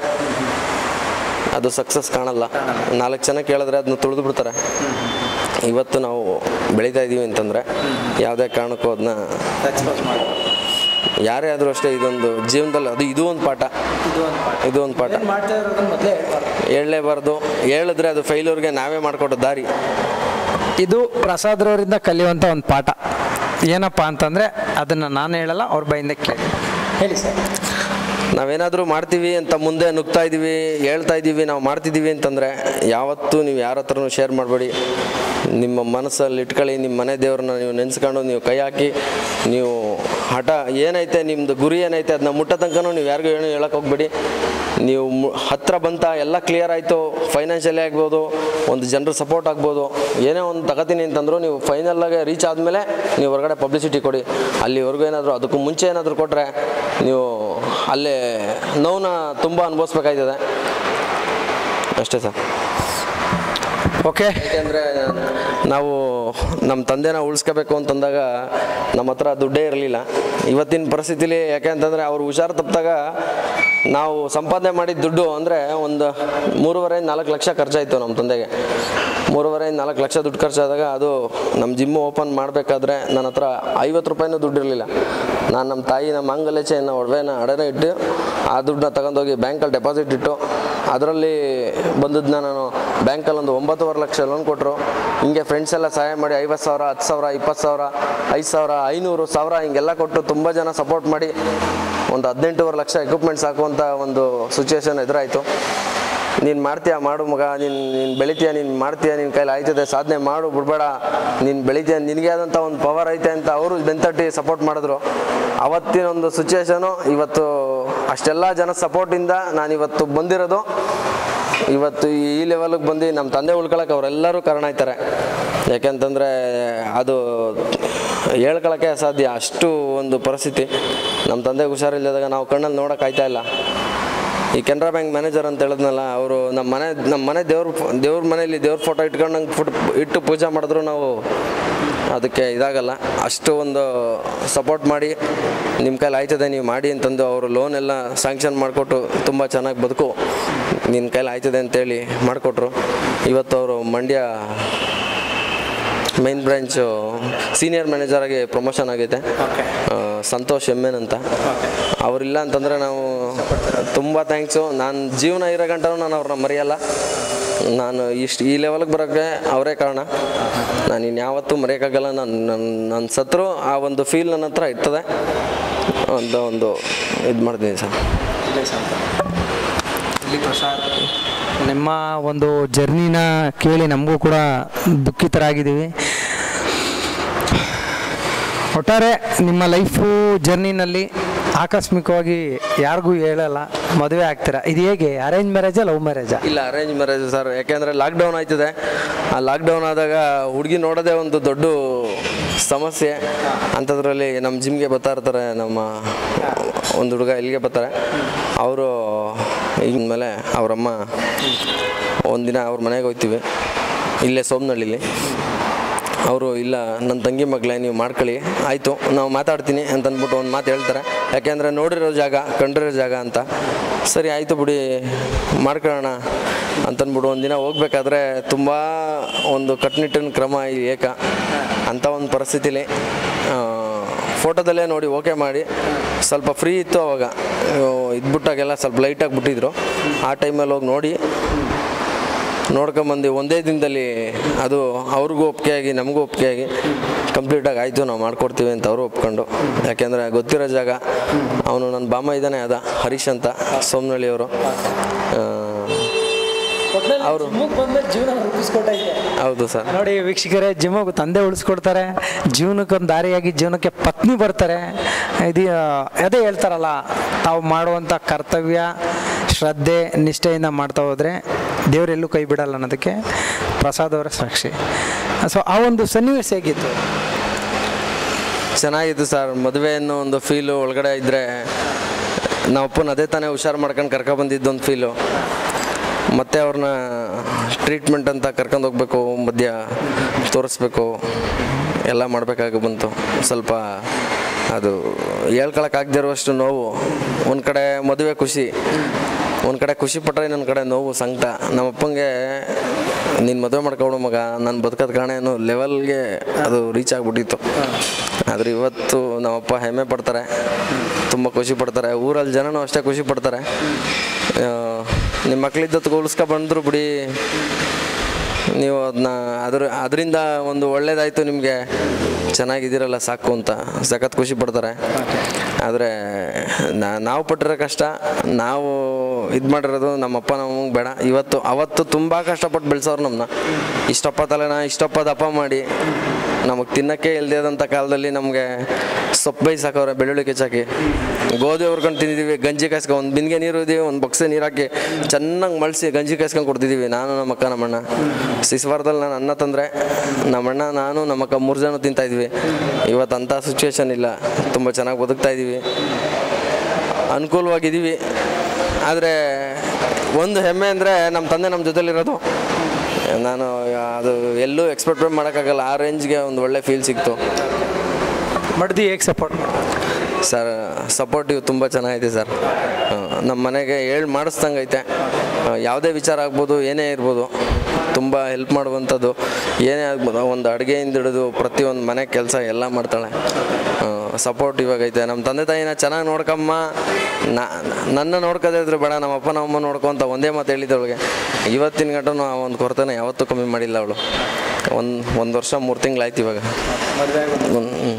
S2: ಅದು ಸಕ್ಸಸ್ ಕಾಣಲ್ಲ ನಾಲ್ಕು ಜನ ಕೇಳಿದ್ರೆ ಅದನ್ನ ತುಳಿದು ಬಿಡ್ತಾರೆ ಇವತ್ತು ನಾವು ಬೆಳೀತಾ ಇದ್ದೀವಿ ಅಂತಂದರೆ ಯಾವುದೇ ಕಾರಣಕ್ಕೂ ಅದನ್ನ
S1: ಎಕ್ಸ್ಪೋಸ್ ಮಾಡಿ
S2: ಯಾರೇ ಆದರೂ ಅಷ್ಟೇ ಇದೊಂದು ಜೀವನದಲ್ಲಿ ಅದು ಇದು ಒಂದು ಪಾಠ
S1: ಇದು ಒಂದು ಪಾಠ
S2: ಇದು ಒಂದು ಪಾಠ
S1: ಏನು ಮಾಡ್ತಾ ಇರೋದನ್ನ ಮೊದಲೇ ಹೇಳ್ಬಾರ್ದು
S2: ಹೇಳಲೇಬಾರ್ದು ಹೇಳಿದ್ರೆ ಅದು ಫೈಲೂರ್ಗೆ ನಾವೇ ಮಾಡಿಕೊಟ್ಟ ದಾರಿ
S1: ಇದು ಪ್ರಸಾದ್ರವರಿಂದ ಕಲಿಯುವಂಥ ಒಂದು ಪಾಠ ಏನಪ್ಪ ಅಂತಂದರೆ ಅದನ್ನು ನಾನು ಹೇಳಲ್ಲ ಅವ್ರ ಬಾಯಿಂದ ಕೇಳಿ ಹೇಳಿ ಸರ್
S2: ನಾವೇನಾದರೂ ಮಾಡ್ತೀವಿ ಅಂತ ಮುಂದೆ ನುಗ್ತಾ ಇದ್ದೀವಿ ಹೇಳ್ತಾ ಇದ್ದೀವಿ ನಾವು ಮಾಡ್ತಿದ್ದೀವಿ ಅಂತಂದರೆ ಯಾವತ್ತೂ ನೀವು ಯಾರ ಹತ್ರನೂ ಶೇರ್ ಮಾಡಬೇಡಿ ನಿಮ್ಮ ಮನಸ್ಸಲ್ಲಿ ಇಟ್ಕೊಳ್ಳಿ ನಿಮ್ಮ ಮನೆ ದೇವ್ರನ್ನ ನೀವು ನೆನೆಸ್ಕೊಂಡು ನೀವು ಕೈ ಹಾಕಿ ನೀವು ಹಠ ಏನೈತೆ ನಿಮ್ಮದು ಗುರಿ ಏನೈತೆ ಅದನ್ನ ಮುಟ್ಟೋ ತನಕನೂ ನೀವು ಯಾರಿಗೂ ಏನು ಹೇಳಕ್ಕೆ ಹೋಗ್ಬೇಡಿ ನೀವು ಮು- ಹತ್ರ ಬಂತ ಎಲ್ಲ ಕ್ಲಿಯರ್ ಆಯಿತು ಫೈನಾನ್ಷಿಯಲಿ ಆಗ್ಬೋದು ಒಂದು ಜನರ ಸಪೋರ್ಟ್ ಆಗ್ಬೋದು ಏನೇ ಒಂದು ತಗೋತೀನಿ ಅಂತಂದ್ರು ನೀವು ಫೈನಲ್ಲಾಗೆ ರೀಚ್ ಆದಮೇಲೆ ನೀವು ಹೊರಗಡೆ ಪಬ್ಲಿಸಿಟಿ ಕೊಡಿ ಅಲ್ಲಿವರೆಗೂ ಏನಾದರೂ ಅದಕ್ಕೂ ಮುಂಚೆ ಏನಾದರೂ ಕೊಟ್ಟರೆ ನೀವು ಅಲ್ಲೇ ನೋವನ್ನ ತುಂಬ ಅನುಭವಿಸ್ಬೇಕಾಯ್ತದೆ ಅಷ್ಟೇ ಸರ್
S1: ಓಕೆ
S2: ಯಾಕೆಂದರೆ ನಾವು ನಮ್ಮ ತಂದೆನ ಉಳಿಸ್ಕೋಬೇಕು ಅಂತಂದಾಗ ನಮ್ಮ ಹತ್ರ ದುಡ್ಡೇ ಇರಲಿಲ್ಲ ಇವತ್ತಿನ ಪರಿಸ್ಥಿತಿಲಿ ಯಾಕೆ ಅಂತಂದರೆ ಅವ್ರು ಹುಷಾರು ತಪ್ಪಿದಾಗ ನಾವು ಸಂಪಾದನೆ ಮಾಡಿದ ದುಡ್ಡು ಅಂದರೆ ಒಂದು ಮೂರುವರೆ ನಾಲ್ಕು ಲಕ್ಷ ಖರ್ಚಾಯಿತು ನಮ್ಮ ತಂದೆಗೆ ಮೂರುವರೆ ನಾಲ್ಕು ಲಕ್ಷ ದುಡ್ಡು ಖರ್ಚಾದಾಗ ಅದು ನಮ್ಮ ಜಿಮ್ಮು ಓಪನ್ ಮಾಡಬೇಕಾದ್ರೆ ನನ್ನ ಹತ್ರ ಐವತ್ತು ರೂಪಾಯಿನೂ ದುಡ್ಡು ಇರಲಿಲ್ಲ ನಾನು ನಮ್ಮ ತಾಯಿ ನಮ್ಮ ಅಂಗಲೆಚೆಯನ್ನು ಒಡವೆನ ಅಡನೆ ಇಟ್ಟು ಆ ದುಡ್ಡನ್ನ ತಗೊಂಡೋಗಿ ಬ್ಯಾಂಕಲ್ಲಿ ಡೆಪಾಸಿಟ್ ಇಟ್ಟು ಅದರಲ್ಲಿ ಬಂದದ್ದನ್ನ ನಾನು ಬ್ಯಾಂಕಲ್ಲಿ ಒಂದು ಒಂಬತ್ತುವರೆ ಲಕ್ಷ ಲೋನ್ ಕೊಟ್ಟರು ಹಿಂಗೆ ಫ್ರೆಂಡ್ಸ್ ಎಲ್ಲ ಸಹಾಯ ಮಾಡಿ ಐವತ್ತು ಸಾವಿರ ಹತ್ತು ಸಾವಿರ ಇಪ್ಪತ್ತು ಸಾವಿರ ಐದು ಸಾವಿರ ಐನೂರು ಸಾವಿರ ಹಿಂಗೆಲ್ಲ ಕೊಟ್ಟು ತುಂಬ ಜನ ಸಪೋರ್ಟ್ ಮಾಡಿ ಒಂದು ಹದಿನೆಂಟೂವರೆ ಲಕ್ಷ ಎಕ್ವಿಪ್ಮೆಂಟ್ಸ್ ಹಾಕುವಂಥ ಒಂದು ಸಿಚುವೇಶನ್ ಎದುರಾಯಿತು ನೀನು ಮಾಡ್ತೀಯ ಮಾಡು ಮಗ ನೀನು ನೀನು ಬೆಳಿತೀಯ ನೀನು ಮಾಡ್ತೀಯ ನಿನ್ನ ಕೈಲಿ ಆಯ್ತದೆ ಸಾಧನೆ ಮಾಡು ಬಿಡಬೇಡ ನೀನು ಬೆಳಿತೀಯ ನಿನಗೆ ಆದಂಥ ಒಂದು ಪವರ್ ಐತೆ ಅಂತ ಅವರು ಬೆಂತಟ್ಟಿ ಸಪೋರ್ಟ್ ಮಾಡಿದ್ರು ಅವತ್ತಿನ ಒಂದು ಸಿಚುವೇಶನು ಇವತ್ತು ಅಷ್ಟೆಲ್ಲ ಜನ ಸಪೋರ್ಟಿಂದ ನಾನು ಇವತ್ತು ಬಂದಿರೋದು ಇವತ್ತು ಈ ಲೆವೆಲ್ಗೆ ಬಂದು ನಮ್ಮ ತಂದೆ ಉಳ್ಕೊಳಕ್ಕೆ ಅವರೆಲ್ಲರೂ ಕಾರಣ ಆಯ್ತಾರೆ ಯಾಕೆಂತಂದರೆ ಅದು ಹೇಳ್ಕೊಳಕ್ಕೆ ಅಸಾಧ್ಯ ಅಷ್ಟು ಒಂದು ಪರಿಸ್ಥಿತಿ ನಮ್ಮ ತಂದೆಗೆ ಹುಷಾರಿಲ್ಲದಾಗ ನಾವು ಕಣ್ಣಲ್ಲಿ ನೋಡೋಕೆ ಆಯ್ತಾ ಇಲ್ಲ ಈ ಕೆನರಾ ಬ್ಯಾಂಕ್ ಮ್ಯಾನೇಜರ್ ಅಂತ ಹೇಳಿದ್ನಲ್ಲ ಅವರು ನಮ್ಮ ಮನೆ ನಮ್ಮ ಮನೆ ದೇವ್ರ ದೇವ್ರ ಮನೆಯಲ್ಲಿ ದೇವ್ರ ಫೋಟೋ ಇಟ್ಕೊಂಡು ನಂಗೆ ಫುಟ್ ಇಟ್ಟು ಪೂಜೆ ಮಾಡಿದ್ರು ನಾವು ಅದಕ್ಕೆ ಇದಾಗಲ್ಲ ಅಷ್ಟು ಒಂದು ಸಪೋರ್ಟ್ ಮಾಡಿ ನಿಮ್ಮ ಕೈಲಿ ಆಯ್ತದೆ ನೀವು ಮಾಡಿ ಅಂತಂದು ಅವರು ಲೋನ್ ಎಲ್ಲ ಸ್ಯಾಂಕ್ಷನ್ ಮಾಡಿಕೊಟ್ಟು ತುಂಬ ಚೆನ್ನಾಗಿ ಬದುಕು ನಿನ್ನ ಕೈಲಿ ಆಯ್ತದೆ ಅಂತೇಳಿ ಮಾಡಿಕೊಟ್ರು ಇವತ್ತು ಅವರು Mandya main branch senior manager ಆಗಿ ಪ್ರಮೋಷನ್ ಆಗೈತೆ ಆ, ಸಂತೋಷ್ ಎಮ್ ಎನ್ ಅಂತ ಅವರಿಲ್ಲ ಅಂತಂದರೆ ನಾವು ತುಂಬ ಥ್ಯಾಂಕ್ಸು ನಾನು ಜೀವನ ಇರೋ ಗಂಟನೂ ನಾನು ಅವ್ರನ್ನ ಮರೆಯಲ್ಲ ನಾನು ಇಷ್ಟು ಈ ಲೆವೆಲ್ಗೆ ಬರೋಕ್ಕೆ ಅವರೇ ಕಾರಣ ನಾನು ಇನ್ಯಾವತ್ತೂ ಮರೆಯೋಕ್ಕಾಗಲ್ಲ ನಾನು ನನ್ನ ನನ್ನ ಸತ್ರು ಆ ಒಂದು ಫೀಲ್ ನನ್ನ ಹತ್ರ ಇರ್ತದೆ ಅಂತ ಒಂದು ಇದು ಮಾಡ್ತೀನಿ ಸರ್
S1: ಇಲ್ಲಿ ಪ್ರಸಾದ್ ನಿಮ್ಮ ಒಂದು ಜರ್ನಿನ ಕೇಳಿ ನಮಗೂ ಕೂಡ ದುಃಖಿತರಾಗಿದ್ದೀವಿ ಒಟ್ಟಾರೆ ನಿಮ್ಮ ಲೈಫು ಜರ್ನಿನಲ್ಲಿ ಆಕಸ್ಮಿಕವಾಗಿ ಯಾರಿಗೂ ಹೇಳಲ್ಲ ಮದುವೆ ಆಗ್ತೀರಾ ಇದು ಹೇಗೆ ಅರೇಂಜ್ ಮ್ಯಾರೇಜಾ ಲವ್ ಮ್ಯಾರೇಜಾ
S2: ಇಲ್ಲ ಅರೇಂಜ್ ಮ್ಯಾರೇಜ್ ಸರ್ ಯಾಕೆಂದರೆ ಲಾಕ್ಡೌನ್ ಆಯ್ತದೆ ಆ ಲಾಕ್ಡೌನ್ ಆದಾಗ ಹುಡುಗಿ ನೋಡೋದೇ ಒಂದು ದೊಡ್ಡ ಸಮಸ್ಯೆ ಅಂಥದ್ರಲ್ಲಿ ನಮ್ಮ ಜಿಮ್ಗೆ ಬರ್ತಾ ಇರ್ತಾರೆ ನಮ್ಮ ಒಂದು ಹುಡುಗ ಇಲ್ಲಿಗೆ ಬರ್ತಾರೆ ಅವರು ಮೇಲೆ ಅವರಮ್ಮ ಒಂದಿನ ಅವ್ರ ಮನೆಗೆ ಹೋಗ್ತೀವಿ ಇಲ್ಲೇ ಸೋಮನಹಳ್ಳಿಲಿ ಅವರು ಇಲ್ಲ ನನ್ನ ತಂಗಿ ಮಗಳೇ ನೀವು ಮಾಡ್ಕೊಳ್ಳಿ ಆಯಿತು ನಾವು ಮಾತಾಡ್ತೀನಿ ಅಂತ ಅಂದ್ಬಿಟ್ಟು ಒಂದು ಮಾತು ಹೇಳ್ತಾರೆ ಯಾಕೆಂದರೆ ನೋಡಿರೋ ಜಾಗ ಕಂಡಿರೋ ಜಾಗ ಅಂತ ಸರಿ ಆಯಿತು ಬಿಡಿ ಮಾಡ್ಕೊಳ್ಳೋಣ ಅಂತಂದ್ಬಿಟ್ಟು ಒಂದಿನ ಹೋಗ್ಬೇಕಾದ್ರೆ ತುಂಬ ಒಂದು ಕಟ್ಟುನಿಟ್ಟಿನ ಕ್ರಮ ಈ ಏಕ ಅಂಥ ಒಂದು ಪರಿಸ್ಥಿತಿಲಿ ಆ, ಫೋಟೋದಲ್ಲೇ ನೋಡಿ ಓಕೆ ಮಾಡಿ ಸ್ವಲ್ಪ ಫ್ರೀ ಇತ್ತು ಅವಾಗ ಇದ್ಬಿಟ್ಟಾಗೆಲ್ಲ ಸ್ವಲ್ಪ ಲೈಟಾಗಿ ಬಿಟ್ಟಿದ್ರು ಆ ಟೈಮಲ್ಲಿ ಹೋಗಿ ನೋಡಿ ನೋಡ್ಕೊಂಬಂದು ಒಂದೇ ದಿನದಲ್ಲಿ ಅದು ಅವ್ರಿಗೂ ಒಪ್ಪಿಗೆ ಆಗಿ ನಮಗೂ ಒಪ್ಪಿಗೆ ಆಗಿ ಕಂಪ್ಲೀಟಾಗಿ ಆಯಿತು ನಾವು ಮಾಡ್ಕೊಡ್ತೀವಿ ಅಂತ ಅವರು ಒಪ್ಕೊಂಡು ಯಾಕೆಂದರೆ ಗೊತ್ತಿರೋ ಜಾಗ ಅವನು ನನ್ನ ಬಾಮ ಇದ್ದಾನೆ ಅದ ಹರೀಶ್ ಅಂತ ಸೋಮನಹಳ್ಳಿಯವರು ಅವರು
S1: ಜೀವನ ರೂಪಿಸ್ಕೊಟ್ಟೈತೆ
S2: ಹೌದು ಸರ್
S1: ನೋಡಿ ವೀಕ್ಷಕರೇ ಜಿಮ್ಮಿಗೆ ತಂದೆ ಉಳಿಸ್ಕೊಡ್ತಾರೆ ಜೀವನಕ್ಕೊಂದು ದಾರಿಯಾಗಿ ಜೀವನಕ್ಕೆ ಪತ್ನಿ ಬರ್ತಾರೆ ಇದು ಅದೇ ಹೇಳ್ತಾರಲ್ಲ ತಾವು ಮಾಡುವಂಥ ಕರ್ತವ್ಯ ಶ್ರದ್ಧೆ ನಿಷ್ಠೆಯಿಂದ ಮಾಡ್ತಾ ಹೋದರೆ ದೇವರೆಲ್ಲೂ ಕೈ ಬಿಡಲ್ಲ ಅನ್ನೋದಕ್ಕೆ ಪ್ರಸಾದ್ ಅವರ ಸಾಕ್ಷಿ ಸೊ ಆ ಒಂದು ಸನ್ನಿವೇಶ ಹೇಗಿತ್ತು
S2: ಚೆನ್ನಾಗಿತ್ತು ಸರ್ ಮದುವೆ ಅನ್ನೋ ಒಂದು ಫೀಲು ಒಳಗಡೆ ಇದ್ದರೆ ನಾವಪ್ಪನ ಅದೇ ತಾನೇ ಹುಷಾರು ಮಾಡ್ಕೊಂಡು ಕರ್ಕೊಬಂದಿದ್ದು ಒಂದು ಫೀಲು ಮತ್ತೆ ಅವ್ರನ್ನ ಟ್ರೀಟ್ಮೆಂಟ್ ಅಂತ ಕರ್ಕೊಂಡು ಹೋಗ್ಬೇಕು ಮಧ್ಯ ತೋರಿಸ್ಬೇಕು ಎಲ್ಲ ಮಾಡಬೇಕಾಗಿ ಬಂತು ಸ್ವಲ್ಪ ಅದು ಹೇಳ್ಕೊಳಕ್ಕಾಗದೇ ಇರುವಷ್ಟು ನೋವು ಒಂದು ಕಡೆ ಮದುವೆ ಖುಷಿ ಒಂದು ಕಡೆ ಖುಷಿ ಪಟ್ಟರೆ ಇನ್ನೊಂದು ಕಡೆ ನೋವು ಸಂಕಟ ನಮ್ಮಪ್ಪಂಗೆ ನೀನು ಮದುವೆ ಮಾಡ್ಕೊಡು ಮಗ ನಾನು ಬದುಕೋದು ಕಾರಣ ಅನ್ನೋ ಲೆವೆಲ್ಗೆ ಅದು ರೀಚ್ ಆಗಿಬಿಟ್ಟಿತ್ತು ಆದರೆ ಇವತ್ತು ನಮ್ಮಪ್ಪ ಹೆಮ್ಮೆ ಪಡ್ತಾರೆ ತುಂಬ ಖುಷಿ ಪಡ್ತಾರೆ ಊರಲ್ಲಿ ಜನನೂ ಅಷ್ಟೇ ಖುಷಿ ಪಡ್ತಾರೆ ಆ, ನಿಮ್ಮ ಮಕ್ಕಳಿದ್ದತ್ತು ಉಳಿಸ್ಕೊ ಬಂದರು ಬಿಡಿ ನೀವು ಅದನ್ನ ಅದ್ರ ಅದರಿಂದ ಒಂದು ಒಳ್ಳೇದಾಯಿತು ನಿಮಗೆ ಚೆನ್ನಾಗಿದ್ದೀರಲ್ಲ ಸಾಕು ಅಂತ ಸಖತ್ ಖುಷಿ ಪಡ್ತಾರೆ ಆದರೆ ನಾವು ಪಟ್ಟಿರೋ ಕಷ್ಟ ನಾವು ಇದು ಮಾಡಿರೋದು ನಮ್ಮಪ್ಪ ನಮಗೆ ಬೇಡ ಇವತ್ತು ಅವತ್ತು ತುಂಬ ಕಷ್ಟಪಟ್ಟು ಬೆಳೆಸೋರು ನಮ್ಮನ್ನ ಇಷ್ಟಪ್ಪ ತಲೆನ ಇಷ್ಟಪ್ಪ ದಪ್ಪ ಮಾಡಿ ನಮಗೆ ತಿನ್ನಕ್ಕೆ ಇಲ್ಲದೆ ಆದಂಥ ಕಾಲದಲ್ಲಿ ನಮಗೆ ಸೊಪ್ಪು ಬೈಸಾಕವ್ರೆ ಬೆಳ್ಳುಳ್ಳಿ ಕೆಚ್ಚಾಕಿ ಗೋಧಿ ಹುರ್ಕೊಂಡು ತಿಂದಿದ್ದೀವಿ ಗಂಜಿ ಕಾಯ್ಸ್ಕೊಂಡು ಒಂದು ಬಿನ್ಗೆ ನೀರು ಇದೀವಿ ಒಂದು ಬೊಕ್ಸೆ ನೀರು ಹಾಕಿ ಚೆನ್ನಾಗಿ ಮಳಿಸಿ ಗಂಜಿ ಕಾಯ್ಸ್ಕೊಂಡು ಕೊಡ್ತಿದ್ದೀವಿ ನಾನು ನಮ್ಮ ಅಕ್ಕ ನಮ್ಮಣ್ಣ ಸಿಸ್ವಾರದಲ್ಲಿ ನಾನು ಅನ್ನ ತಂದರೆ ನಮ್ಮಣ್ಣ ನಾನು ನಮ್ಮ ಅಕ್ಕ ಮೂರು ಜನ ತಿಂತಾ ಇದ್ವಿ ಇವತ್ತು ಅಂಥ ಸಿಚುವೇಶನ್ ಇಲ್ಲ ತುಂಬ ಚೆನ್ನಾಗಿ ಬದುಕ್ತಾ ಇದ್ದೀವಿ ಅನುಕೂಲವಾಗಿದ್ದೀವಿ ಆದರೆ ಒಂದು ಹೆಮ್ಮೆ ಅಂದರೆ ನಮ್ಮ ತಂದೆ ನಮ್ಮ ಜೊತೆಲಿರೋದು ನಾನು ಅದು ಎಲ್ಲೂ ಎಕ್ಸ್ಪೆಕ್ಟ್ ಮಾಡೋಕ್ಕಾಗಲ್ಲ ಆ ರೇಂಜ್ಗೆ ಒಂದು ಒಳ್ಳೆ ಫೀಲ್ ಸಿಕ್ತು
S1: ಮಡ್ದಿ ಹೇಗೆ ಸಪೋರ್ಟ್
S2: ಸರ್ ಸಪೋರ್ಟಿವ್ ತುಂಬ ಚೆನ್ನಾಗೈತೆ ಸರ್ ಆ, ನಮ್ಮ ಮನೆಗೆ ಹೇಳಿ ಮಾಡಿಸ್ದಂಗೆ ಐತೆ ಆ, ಯಾವುದೇ ವಿಚಾರ ಆಗ್ಬೋದು ಏನೇ ಇರ್ಬೋದು ತುಂಬ ಹೆಲ್ಪ್ ಮಾಡುವಂಥದ್ದು ಏನೇ ಆಗ್ಬೋದು ಒಂದು ಅಡುಗೆಯಿಂದ ಹಿಡಿದು ಪ್ರತಿಯೊಂದು ಮನೆ ಕೆಲಸ ಎಲ್ಲ ಮಾಡ್ತಾಳೆ ಸಪೋರ್ಟ್ ಇವಾಗೈತೆ ನಮ್ಮ ತಂದೆ ತಾಯಿನ ಚೆನ್ನಾಗಿ ನೋಡ್ಕಮ್ಮ ನಾ ನನ್ನ ನೋಡ್ಕೋದೇ ಇದ್ರೆ ಬೇಡ ನಮ್ಮ ಅಪ್ಪ ನಮ್ಮ ಅಮ್ಮ ನೋಡ್ಕೊ ಅಂತ ಒಂದೇ ಮಾತು ಹೇಳಿದ್ದವಳಿಗೆ ಇವತ್ತಿನ ಗಂಟು ಆ ಒಂದು ಕೊರತೆನ ಯಾವತ್ತೂ ಕಮ್ಮಿ ಮಾಡಿಲ್ಲ ಅವಳು ಒಂದು ಒಂದು ವರ್ಷ ಮೂರು ತಿಂಗಳಾಯ್ತು ಇವಾಗ ಒಂದ್- ಹ್ಮ್.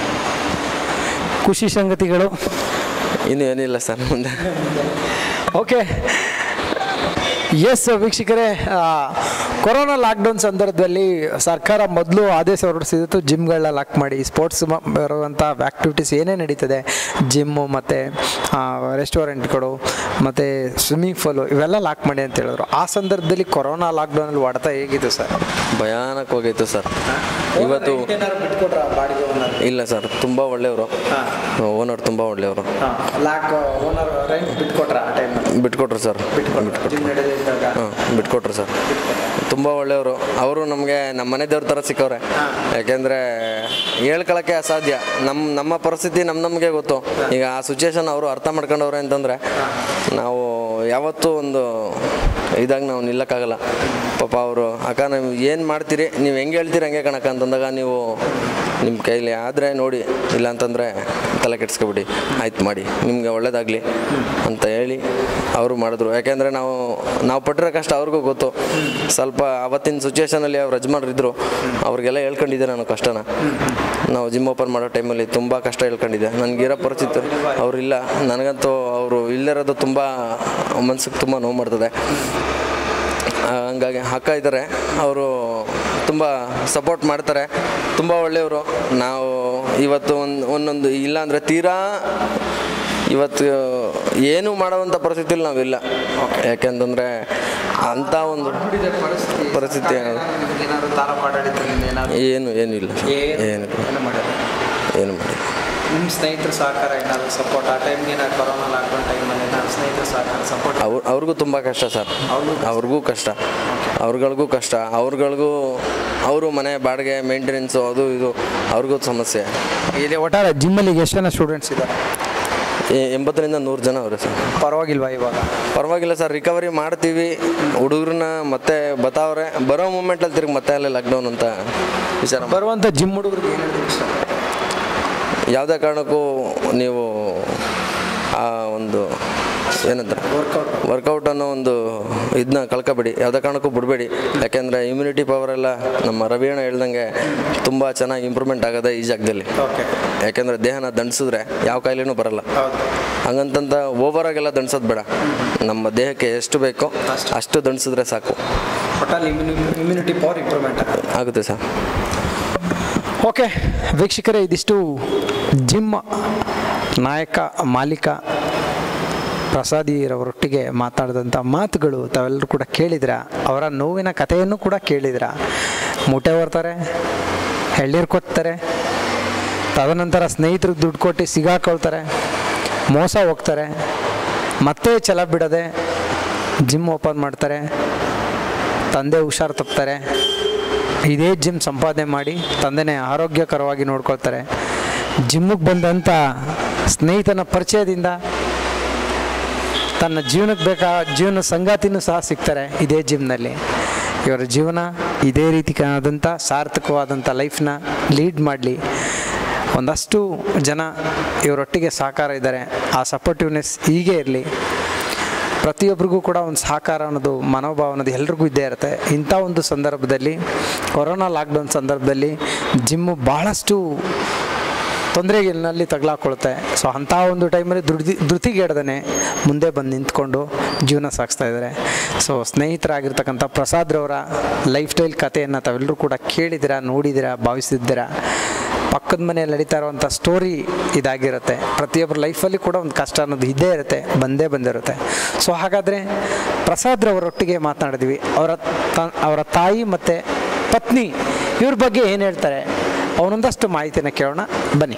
S1: ಖುಷಿ ಸಂಗತಿಗಳು
S2: ಇನ್ನೂ ಏನಿಲ್ಲ ಸರ್ ಮುಂದೆ
S1: ಓಕೆ ಎಸ್ ವೀಕ್ಷಕರೇ ಆ, ಕೊರೋನಾ ಲಾಕ್ಡೌನ್ ಸಂದರ್ಭದಲ್ಲಿ ಸರ್ಕಾರ ಮೊದಲು ಆದೇಶ ಹೊರಡಿಸಿದ್ದು ಜಿಮ್ಗಳನ್ನ ಲಾಕ್ ಮಾಡಿ ಸ್ಪೋರ್ಟ್ಸ್ ಬರುವಂಥ ಆ್ಯಕ್ಟಿವಿಟೀಸ್ ಏನೇ ನಡೀತದೆ ಜಿಮ್ಮು ಮತ್ತು ರೆಸ್ಟೋರೆಂಟ್ಗಳು ಮತ್ತು ಸ್ವಿಮ್ಮಿಂಗ್ ಫೂಲು ಇವೆಲ್ಲ ಲಾಕ್ ಮಾಡಿ ಅಂತ ಹೇಳಿದ್ರು ಆ ಸಂದರ್ಭದಲ್ಲಿ ಕೊರೋನಾ ಲಾಕ್ಡೌನಲ್ಲಿ ಹೊಡೆತ ಹೇಗಿತ್ತು ಸರ್
S2: ಭಯಾನಕವಾಗೈತು ಸರ್ ಇವತ್ತು ಇಲ್ಲ ಸರ್ ತುಂಬ ಒಳ್ಳೆಯವರು ಓನರ್ ತುಂಬ ಒಳ್ಳೆಯವರು
S1: ಲಾಕ್ ಓನರ್ ರೆಂಟ್ ಬಿಟ್ಕೊಟ್ರ ಆ ಟೈಮಲ್ಲಿ
S2: ಬಿಟ್ಕೊಟ್ರು ಸರ್ ಬಿಟ್ಕೊಟ್ರು ಹಾಂ ಬಿಟ್ಕೊಟ್ರು ಸರ್ ತುಂಬ ಒಳ್ಳೆಯವರು ಅವರು ನಮಗೆ ನಮ್ಮ ಮನೆ ದೇವ್ರ ಥರ ಸಿಕ್ಕವ್ರೆ ಯಾಕೆಂದರೆ ಹೇಳ್ಕೊಳಕ್ಕೆ ಅಸಾಧ್ಯ ನಮ್ಮ ನಮ್ಮ ಪರಿಸ್ಥಿತಿ ನಮ್ಮ ನಮಗೆ ಗೊತ್ತು ಈಗ ಆ ಸಿಚುವೇಶನ್ ಅವರು ಅರ್ಥ ಮಾಡ್ಕೊಂಡವ್ರೆ ಅಂತಂದರೆ ನಾವು ಯಾವತ್ತೂ ಒಂದು ಇದಾಗ ನಾವು ನಿಲ್ಲಕ್ಕಾಗಲ್ಲ ಪಾಪ ಅವರು ಅಕ್ಕ ನೀವು ಏನು ಮಾಡ್ತೀರಿ ನೀವು ಹೆಂಗೆ ಹೇಳ್ತೀರಿ ಹಂಗೆ ಕಣಕ್ಕ ಅಂತಂದಾಗ ನೀವು ನಿಮ್ಮ ಕೈಲಿ ಆದರೆ ನೋಡಿ ಇಲ್ಲ ಅಂತಂದರೆ ತಲೆ ಕೆಡ್ಸ್ಕೊಬಿಡಿ ಆಯ್ತು ಮಾಡಿ ನಿಮಗೆ ಒಳ್ಳೇದಾಗಲಿ ಅಂತ ಹೇಳಿ ಅವರು ಮಾಡಿದ್ರು ಯಾಕೆಂದರೆ ನಾವು ನಾವು ಪಟ್ಟಿರೋ ಕಷ್ಟ ಅವ್ರಿಗೂ ಗೊತ್ತು ಸ್ವಲ್ಪ ಅವತ್ತಿನ ಸಿಚುವೇಶನಲ್ಲಿ ಅವ್ರು ಯಜಮಾನ್ರಿದ್ರು ಅವ್ರಿಗೆಲ್ಲ ಹೇಳ್ಕೊಂಡಿದ್ದೆ ನಾನು ಕಷ್ಟನ ನಾವು ಜಿಮ್ ಓಪನ್ ಮಾಡೋ ಟೈಮಲ್ಲಿ ತುಂಬ ಕಷ್ಟ ಹೇಳ್ಕೊಂಡಿದ್ದೆ ನನಗಿರೋ ಪರಿಸ್ಥಿತಿ ಅವರಿಲ್ಲ ನನಗಂತೂ ಅವರು ಇಲ್ಲಿರೋದು ತುಂಬ ಮನ್ಸಿಗೆ ತುಂಬ ನೋವು ಮಾಡ್ತದೆ ಆ, ಹಂಗಾಗಿ ಅಕ್ಕ ಇದ್ದಾರೆ ಅವರು ತುಂಬ ಸಪೋರ್ಟ್ ಮಾಡ್ತಾರೆ ತುಂಬ ಒಳ್ಳೆಯವರು ನಾವು ಇವತ್ತು ಒಂದು ಒಂದೊಂದು ಇಲ್ಲ ಅಂದರೆ ತೀರಾ ಇವತ್ತು ಏನು ಮಾಡುವಂಥ ಪರಿಸ್ಥಿತಿಲಿ ನಾವಿಲ್ಲ ಯಾಕೆಂತಂದರೆ ಅಂಥ ಒಂದು ಪರಿಸ್ಥಿತಿ
S1: ಏನಾದ್ರು ತಾಲೂಕು ಆಡಳಿತದಿಂದ ಏನಾದ್ರು
S2: ಏನು ಏನು ಇಲ್ಲ ಏನು
S1: ಏನು ಮಾಡಿಲ್ಲ
S2: ಏನು ಮಾಡಿ
S1: ನಿಮ್ಮ ಸ್ನೇಹಿತರ ಸಹಕಾರ ಏನಾದ್ರು ಸಪೋರ್ಟ್ ಆ ಟೈಮ್ಗೆ ಏನಾದ್ರು ಕೊರೋನಾ ಲಾಕ್ಡೌನ್ ಟೈಮಲ್ಲಿ ಏನಾದ್ರು ಸ್ನೇಹಿತರ ಸಹಕಾರ ಸಪೋರ್ಟ್
S2: ಅವ್ರು ಅವ್ರಿಗೂ ತುಂಬ ಕಷ್ಟ ಸರ್ ಅವ್ರಿಗೂ ಕಷ್ಟ ಅವ್ರಗಳಿಗೂ ಕಷ್ಟ ಅವ್ರಗಳಿಗೂ ಅವರು ಮನೆ ಬಾಡಿಗೆ ಮೇಂಟೆನೆನ್ಸು ಅದು ಇದು ಅವ್ರಿಗೂ ಸಮಸ್ಯೆ
S1: ಇಲ್ಲಿ ಒಟ್ಟಾರೆ ಜಿಮ್ಮಲ್ಲಿ ಎಷ್ಟು ಜನ ಸ್ಟೂಡೆಂಟ್ಸ್ ಇದ್ದಾರೆ
S2: ಎ- ಎಂಬತ್ತರಿಂದ ನೂರು ಜನ ಅವರು ಸರ್
S1: ಪರವಾಗಿಲ್ವಾ ಇವಾಗ
S2: ಪರವಾಗಿಲ್ಲ ಸರ್ ರಿಕವರಿ ಮಾಡ್ತೀವಿ ಹುಡುಗರನ್ನ ಮತ್ತೆ ಬತಾವ್ರೆ ಬರೋ ಮೂಮೆಂಟಲ್ಲಿ ತಿರುಗಿ ಮತ್ತೆ ಅಲ್ಲೇ ಲಾಕ್ಡೌನ್ ಅಂತ ವಿಚಾರ ಮಾಡಿ
S1: ಬರುವಂಥ ಜಿಮ್ ಹುಡುಗರಿಗೆ ಏನು ಹೇಳೋದಕ್ಕೆ ಇಷ್ಟ
S2: ಯಾವುದೇ ಕಾರಣಕ್ಕೂ ನೀವು ಆ ಒಂದು ಏನಂತಾರೆ
S1: ವರ್ಕೌಟ್
S2: ವರ್ಕೌಟ್ ಅನ್ನೋ ಒಂದು ಇದನ್ನ ಕಳ್ಕೊಬೇಡಿ ಯಾವುದೇ ಕಾರಣಕ್ಕೂ ಬಿಡಬೇಡಿ ಯಾಕೆಂದರೆ ಇಮ್ಯುನಿಟಿ ಪವರ್ ಎಲ್ಲ ನಮ್ಮ ರವಿಯಣ್ಣ ಹೇಳ್ದಂಗೆ ತುಂಬ ಚೆನ್ನಾಗಿ ಇಂಪ್ರೂವ್ಮೆಂಟ್ ಆಗೋದೆ ಈ ಜಾಗದಲ್ಲಿ
S1: ಓಕೆ
S2: ಯಾಕೆಂದರೆ ದೇಹನ ದಂಡಿಸಿದ್ರೆ ಯಾವ ಕಾಯಿಲೆನೂ ಬರಲ್ಲ
S1: ಹೌದು
S2: ಹಂಗಂತಂತ ಓವರಾಗೆಲ್ಲ ದಂಡ್ಸೋದು ಬೇಡ ನಮ್ಮ ದೇಹಕ್ಕೆ ಎಷ್ಟು ಬೇಕೋ ಅಷ್ಟು ದಂಡಿಸಿದ್ರೆ ಸಾಕು
S1: ಒಟ್ಟಲ್ಲಿ ಇಮ್ಯುನಿಟಿ ಪವರ್ ಇಂಪ್ರೂವ್ಮೆಂಟ್ ಆಗುತ್ತೆ
S2: ಆಗುತ್ತೆ ಸರ್
S1: ಓಕೆ ವೀಕ್ಷಕರೇ ಇದಿಷ್ಟು ಜಿಮ್ ನಾಯಕ ಮಾಲೀಕ ಪ್ರಸಾದಿರವರೊಟ್ಟಿಗೆ ಮಾತಾಡಿದಂಥ ಮಾತುಗಳು ತಾವೆಲ್ಲರೂ ಕೂಡ ಕೇಳಿದ್ರ ಅವರ ನೋವಿನ ಕಥೆಯನ್ನು ಕೂಡ ಕೇಳಿದ್ರ ಮೂಟೆ ಹೊರ್ತಾರೆ ಎಳ್ಳೀರು ಕೊಡ್ತಾರೆ ತದನಂತರ ಸ್ನೇಹಿತರಿಗೆ ದುಡ್ಡು ಕೊಟ್ಟು ಸಿಗಾಕೊಳ್ತಾರೆ ಮೋಸ ಹೋಗ್ತಾರೆ ಮತ್ತೆ ಛಲ ಬಿಡದೆ ಜಿಮ್ ಓಪನ್ ಮಾಡ್ತಾರೆ ತಂದೆ ಹುಷಾರು ತಪ್ತಾರೆ ಇದೇ ಜಿಮ್ ಸಂಪಾದನೆ ಮಾಡಿ ತಂದೆನೇ ಆರೋಗ್ಯಕರವಾಗಿ ನೋಡ್ಕೊಳ್ತಾರೆ ಜಿಮ್ಮಿಗೆ ಬಂದಂಥ ಸ್ನೇಹಿತನ ಪರಿಚಯದಿಂದ ತನ್ನ ಜೀವನಕ್ಕೆ ಬೇಕಾ ಜೀವನ ಸಂಗಾತಿನೂ ಸಹ ಸಿಗ್ತಾರೆ ಇದೇ ಜಿಮ್ನಲ್ಲಿ ಇವರ ಜೀವನ ಇದೇ ರೀತಿಯಾದಂಥ ಸಾರ್ಥಕವಾದಂಥ ಲೈಫ್ನ ಲೀಡ್ ಮಾಡಲಿ ಒಂದಷ್ಟು ಜನ ಇವರೊಟ್ಟಿಗೆ ಸಹಕಾರ ಇದ್ದಾರೆ ಆ ಸಪೋರ್ಟಿವ್ನೆಸ್ ಹೀಗೆ ಇರಲಿ ಪ್ರತಿಯೊಬ್ಬರಿಗೂ ಕೂಡ ಒಂದು ಸಹಕಾರ ಅನ್ನೋದು ಮನೋಭಾವ ಅನ್ನೋದು ಎಲ್ರಿಗೂ ಇದ್ದೇ ಇರುತ್ತೆ ಇಂಥ ಒಂದು ಸಂದರ್ಭದಲ್ಲಿ ಕೊರೋನಾ ಲಾಕ್ಡೌನ್ ಸಂದರ್ಭದಲ್ಲಿ ಜಿಮ್ಮು ಭಾಳಷ್ಟು ತೊಂದರೆಗಳಲ್ಲಿ ತಗಲಾಕೊಳುತ್ತೆ ಸೊ ಅಂಥ ಒಂದು ಟೈಮಲ್ಲಿ ಧೃತಿ ಧೃತಿಗೆಡ್ದೇ ಮುಂದೆ ಬಂದು ನಿಂತ್ಕೊಂಡು ಜೀವನ ಸಾಗಿಸ್ತಾ ಇದ್ದಾರೆ ಸೊ ಸ್ನೇಹಿತರಾಗಿರ್ತಕ್ಕಂಥ ಪ್ರಸಾದ್ರವರ ಲೈಫ್ ಸ್ಟೈಲ್ ಕಥೆಯನ್ನು ತಾವೆಲ್ಲರೂ ಕೂಡ ಕೇಳಿದ್ದೀರಾ ನೋಡಿದ್ದೀರಾ ಭಾವಿಸಿದ್ದೀರಾ ಪಕ್ಕದ ಮನೆಯಲ್ಲಿ ನಡೀತಾ ಇರುವಂಥ ಸ್ಟೋರಿ ಇದಾಗಿರುತ್ತೆ ಪ್ರತಿಯೊಬ್ಬರ ಲೈಫಲ್ಲಿ ಕೂಡ ಒಂದು ಕಷ್ಟ ಅನ್ನೋದು ಇದ್ದೇ ಇರುತ್ತೆ ಬಂದೇ ಬಂದಿರುತ್ತೆ ಸೊ ಹಾಗಾದರೆ ಪ್ರಸಾದ್ರವರೊಟ್ಟಿಗೆ ಮಾತನಾಡಿದ್ವಿ ಅವರ ತ ಅವರ ತಾಯಿ ಮತ್ತು ಪತ್ನಿ ಇವ್ರ ಬಗ್ಗೆ ಏನು ಹೇಳ್ತಾರೆ ಅವನೊಂದಷ್ಟು ಮಾಹಿತಿನ ಕೇಳೋಣ ಬನ್ನಿ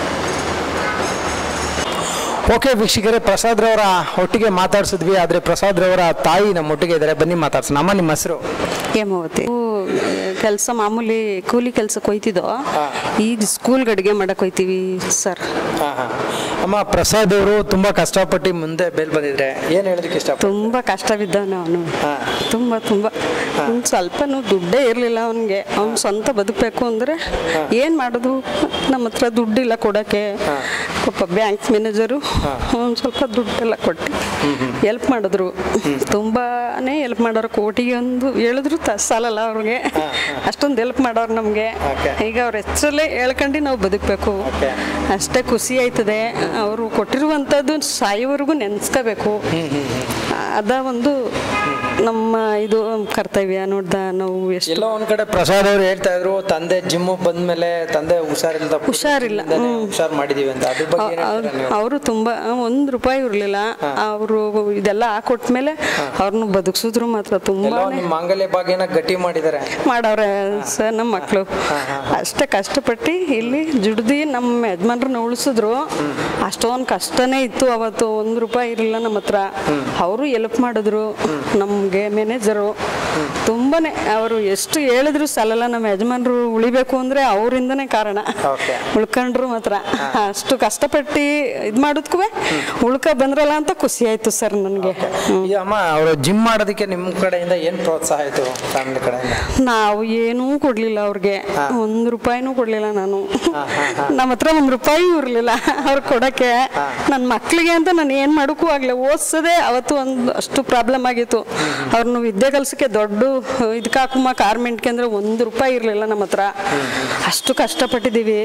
S1: ಓಕೆ ವೀಕ್ಷಕರೇ ಪ್ರಸಾದ್ರವರ ಒಟ್ಟಿಗೆ ಮಾತಾಡ್ಸಿದ್ವಿ ಆದರೆ ಪ್ರಸಾದ್ರವರ ತಾಯಿ ನಮ್ಮ ಒಟ್ಟಿಗೆ ಇದ್ದಾರೆ ಬನ್ನಿ ಮಾತಾಡ್ಸೋಣ ಅಮ್ಮ ನಿಮ್ಮ ಹೆಸರು
S3: ಹೇಮಾವತಿ ಕೆಲಸ ಮಾಮೂಲಿ ಕೂಲಿ ಕೆಲ್ಸಕ್ಕೆ ಹೋಯ್ತಿದ್ದೋ ಈಗ ಸ್ಕೂಲ್ಗೆ ಅಡುಗೆ ಮಾಡಕ್ಕೆ ಹೋಯ್ತೀವಿ ಸರ್
S1: ಅಮ್ಮ ಪ್ರಸಾದ್ ಅವರು ತುಂಬ ಕಷ್ಟಪಟ್ಟು ಮುಂದೆ ಬೇಲ್ ಬಂದಿದ್ರೆ ಏನು ಹೇಳೋದಕ್ಕೆ ಇಷ್ಟ
S3: ತುಂಬ ಕಷ್ಟ ಬಿದ್ದವನು ಅವನು ತುಂಬ ತುಂಬ ಒಂದು ಸ್ವಲ್ಪನೂ ದುಡ್ಡೇ ಇರಲಿಲ್ಲ ಅವನಿಗೆ ಅವ್ನು ಸ್ವಂತ ಬದುಕಬೇಕು ಅಂದರೆ ಏನು ಮಾಡೋದು ನಮ್ಮ ಹತ್ರ ದುಡ್ಡಿಲ್ಲ ಕೊಡೋಕ್ಕೆ ಪಾಪ ಬ್ಯಾಂಕ್ ಮ್ಯಾನೇಜರು ಒಂದು ಸ್ವಲ್ಪ ದುಡ್ಡೆಲ್ಲ ಕೊಟ್ಟು ಹೆಲ್ಪ್ ಮಾಡಿದ್ರು ತುಂಬಾನೇ ಹೆಲ್ಪ್ ಮಾಡೋರು ಕೋಟಿಗೆ ಒಂದು ಹೇಳಿದ್ರು ತ ಸಾಲಲ್ಲ ಅವ್ರಿಗೆ ಅಷ್ಟೊಂದು ಹೆಲ್ಪ್ ಮಾಡೋರು ನಮಗೆ
S1: Okay.
S3: ಈಗ ಅವ್ರ ಹೆಸರಲ್ಲೇ ಹೇಳ್ಕೊಂಡು ನಾವು ಬದುಕಬೇಕು
S1: Okay.
S3: ಅಷ್ಟೇ ಖುಷಿ ಆಯ್ತದೆ ಅವರು ಕೊಟ್ಟಿರುವಂಥದ್ದು ಸಾಯೋವರೆಗೂ ನೆನೆಸ್ಕೋಬೇಕು ಅದ ಒಂದು ನಮ್ಮ ಇದು ಕರ್ತವ್ಯ ನೋಡ್ದ ನಾವು ಎಷ್ಟು
S1: ಎಲ್ಲೋ ಒಂದ್ ಕಡೆ ಪ್ರಸಾದ್ ಅವರು ಹೇಳ್ತಾ ಇದ್ರು ತಂದೆ ಜಿಮ್ ಬಂದ್ಮೇಲೆ ತಂದೆ ಹುಷಾರಿಲ್ಲ
S3: ಹುಷಾರಿಲ್ಲ, ಹ್ಮ್.
S1: ಹುಷಾರ್ ಮಾಡಿದೀವಿ ಅಂತ ಅದ್ರ ಬಗ್ಗೆ ಏನ್ ಹೇಳ್ತೀರಾ ನೀವು?
S3: ಅವರು ತುಂಬ ಒಂದು ರೂಪಾಯಿ ಇರಲಿಲ್ಲ ಅವರು ಇದೆಲ್ಲ ಹಾಕೊಟ್ಮೇಲೆ ಅವ್ರನ್ನ ಬದುಕಿಸಿದ್ರು ಮಾತ್ರ
S1: ಎಲ್ಲೋ
S3: ತುಂಬಾ
S1: ನಿಮ್ಮ ಮಾಂಗಲ್ಯ ಭಾಗ್ಯನ ಗಟ್ಟಿ ಮಾಡಿದ್ದಾರೆ
S3: ಮಾಡವ್ರೆ ಸರ್ ನಮ್ಮ ಮಕ್ಕಳು ಅಷ್ಟೇ ಕಷ್ಟಪಟ್ಟು ಇಲ್ಲಿ ಜುಡ್ದು ನಮ್ಮ ಯಜಮಾನ್ರನ್ನ ಉಳಿಸಿದ್ರು ಅಷ್ಟೊಂದು ಕಷ್ಟನೇ ಇತ್ತು ಅವತ್ತು ಒಂದು ರೂಪಾಯಿ ಇರಲಿಲ್ಲ ನಮ್ಮ ಹತ್ರ ಅವರು ಎಲ್ಪ್ ಮಾಡಿದ್ರು ನಮಗೆ ಮ್ಯಾನೇಜರು ತುಂಬಾನೇ ಅವರು ಎಷ್ಟು ಹೇಳಿದ್ರು ಸಾಲಲ್ಲ ನಮ್ಮ ಯಜಮಾನ್ರು ಉಳಿಬೇಕು ಅಂದ್ರೆ ಅವರಿಂದನೇ ಕಾರಣ
S1: Okay.
S3: ಉಳ್ಕೊಂಡ್ರು ಮಾತ್ರ ಅಷ್ಟು ಕಷ್ಟಪಟ್ಟು ಇದು ಮಾಡೋದ್ಕೂ ಉಳ್ಕ ಬಂದ್ರಲ್ಲ ಅಂತ ಖುಷಿ ಆಯ್ತು ಸರ್ ನನಗೆ
S1: ಈ ಅಮ್ಮ ಅವರು ಜಿಮ್ ಮಾಡೋದಕ್ಕೆ ನಿಮ್ಮ ಕಡೆಯಿಂದ ಏನು ಪ್ರೋತ್ಸಾಹ ಆಯಿತು ಫ್ಯಾಮಿಲಿ ಕಡೆಯಿಂದ
S3: ನಾವು ಏನೂ ಕೊಡ್ಲಿಲ್ಲ ಅವ್ರಿಗೆ ಒಂದು ರೂಪಾಯಿನೂ ಕೊಡ್ಲಿಲ್ಲ ನಾನು ನಮ್ಮ ಹತ್ರ ಒಂದು ರೂಪಾಯಿ ಇರಲಿಲ್ಲ ಅವ್ರಿಗೆ ಕೊಡಕ್ಕೆ ನನ್ನ ಮಕ್ಳಿಗೆ ಅಂತ ನಾನು ಏನು ಮಾಡೋಕ್ಕೂ ಆಗಲಿಲ್ಲ ಓದಿಸೋದೇ ಅವತ್ತು ಒಂದು ಅಷ್ಟು ಪ್ರಾಬ್ಲಮ್ ಆಗಿತ್ತು ಅವ್ರನ್ನ ವಿದ್ಯೆ ಕಲ್ಸಕ್ಕೆ ದೊಡ್ಡ ಇದಕ್ಕೆ ಹಾಕುಮ ಕಾರ್ಮೆಂಟ್ಗೆ ಅಂದರೆ ಒಂದು ರೂಪಾಯಿ ಇರಲಿಲ್ಲ ನಮ್ಮ ಹತ್ರ ಅಷ್ಟು ಕಷ್ಟಪಟ್ಟಿದ್ದೀವಿ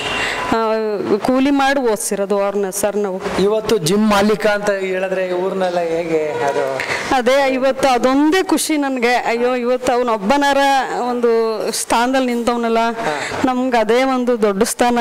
S3: ಆ, ಕೂಲಿ ಮಾಡಿ ಓದಿಸಿರೋದು ಅವ್ರನ್ನ ಸರ್ ನಾವು
S1: ಇವತ್ತು ಜಿಮ್ ಮಾಲೀಕ ಅಂತ ಹೇಳಿದ್ರೆ ಊರ್ನೆಲ್ಲ ಹೇಗೆ ಅದು
S3: ಅದೇ ಇವತ್ತು ಅದೊಂದೇ ಖುಷಿ ನನಗೆ ಅಯ್ಯೋ ಇವತ್ತು ಅವನೊಬ್ಬನಾರ ಒಂದು ಸ್ಥಾನದಲ್ಲಿ ನಿಂತವನಲ್ಲ ನಮ್ಗೆ ಅದೇ ಒಂದು ದೊಡ್ಡ ಸ್ಥಾನ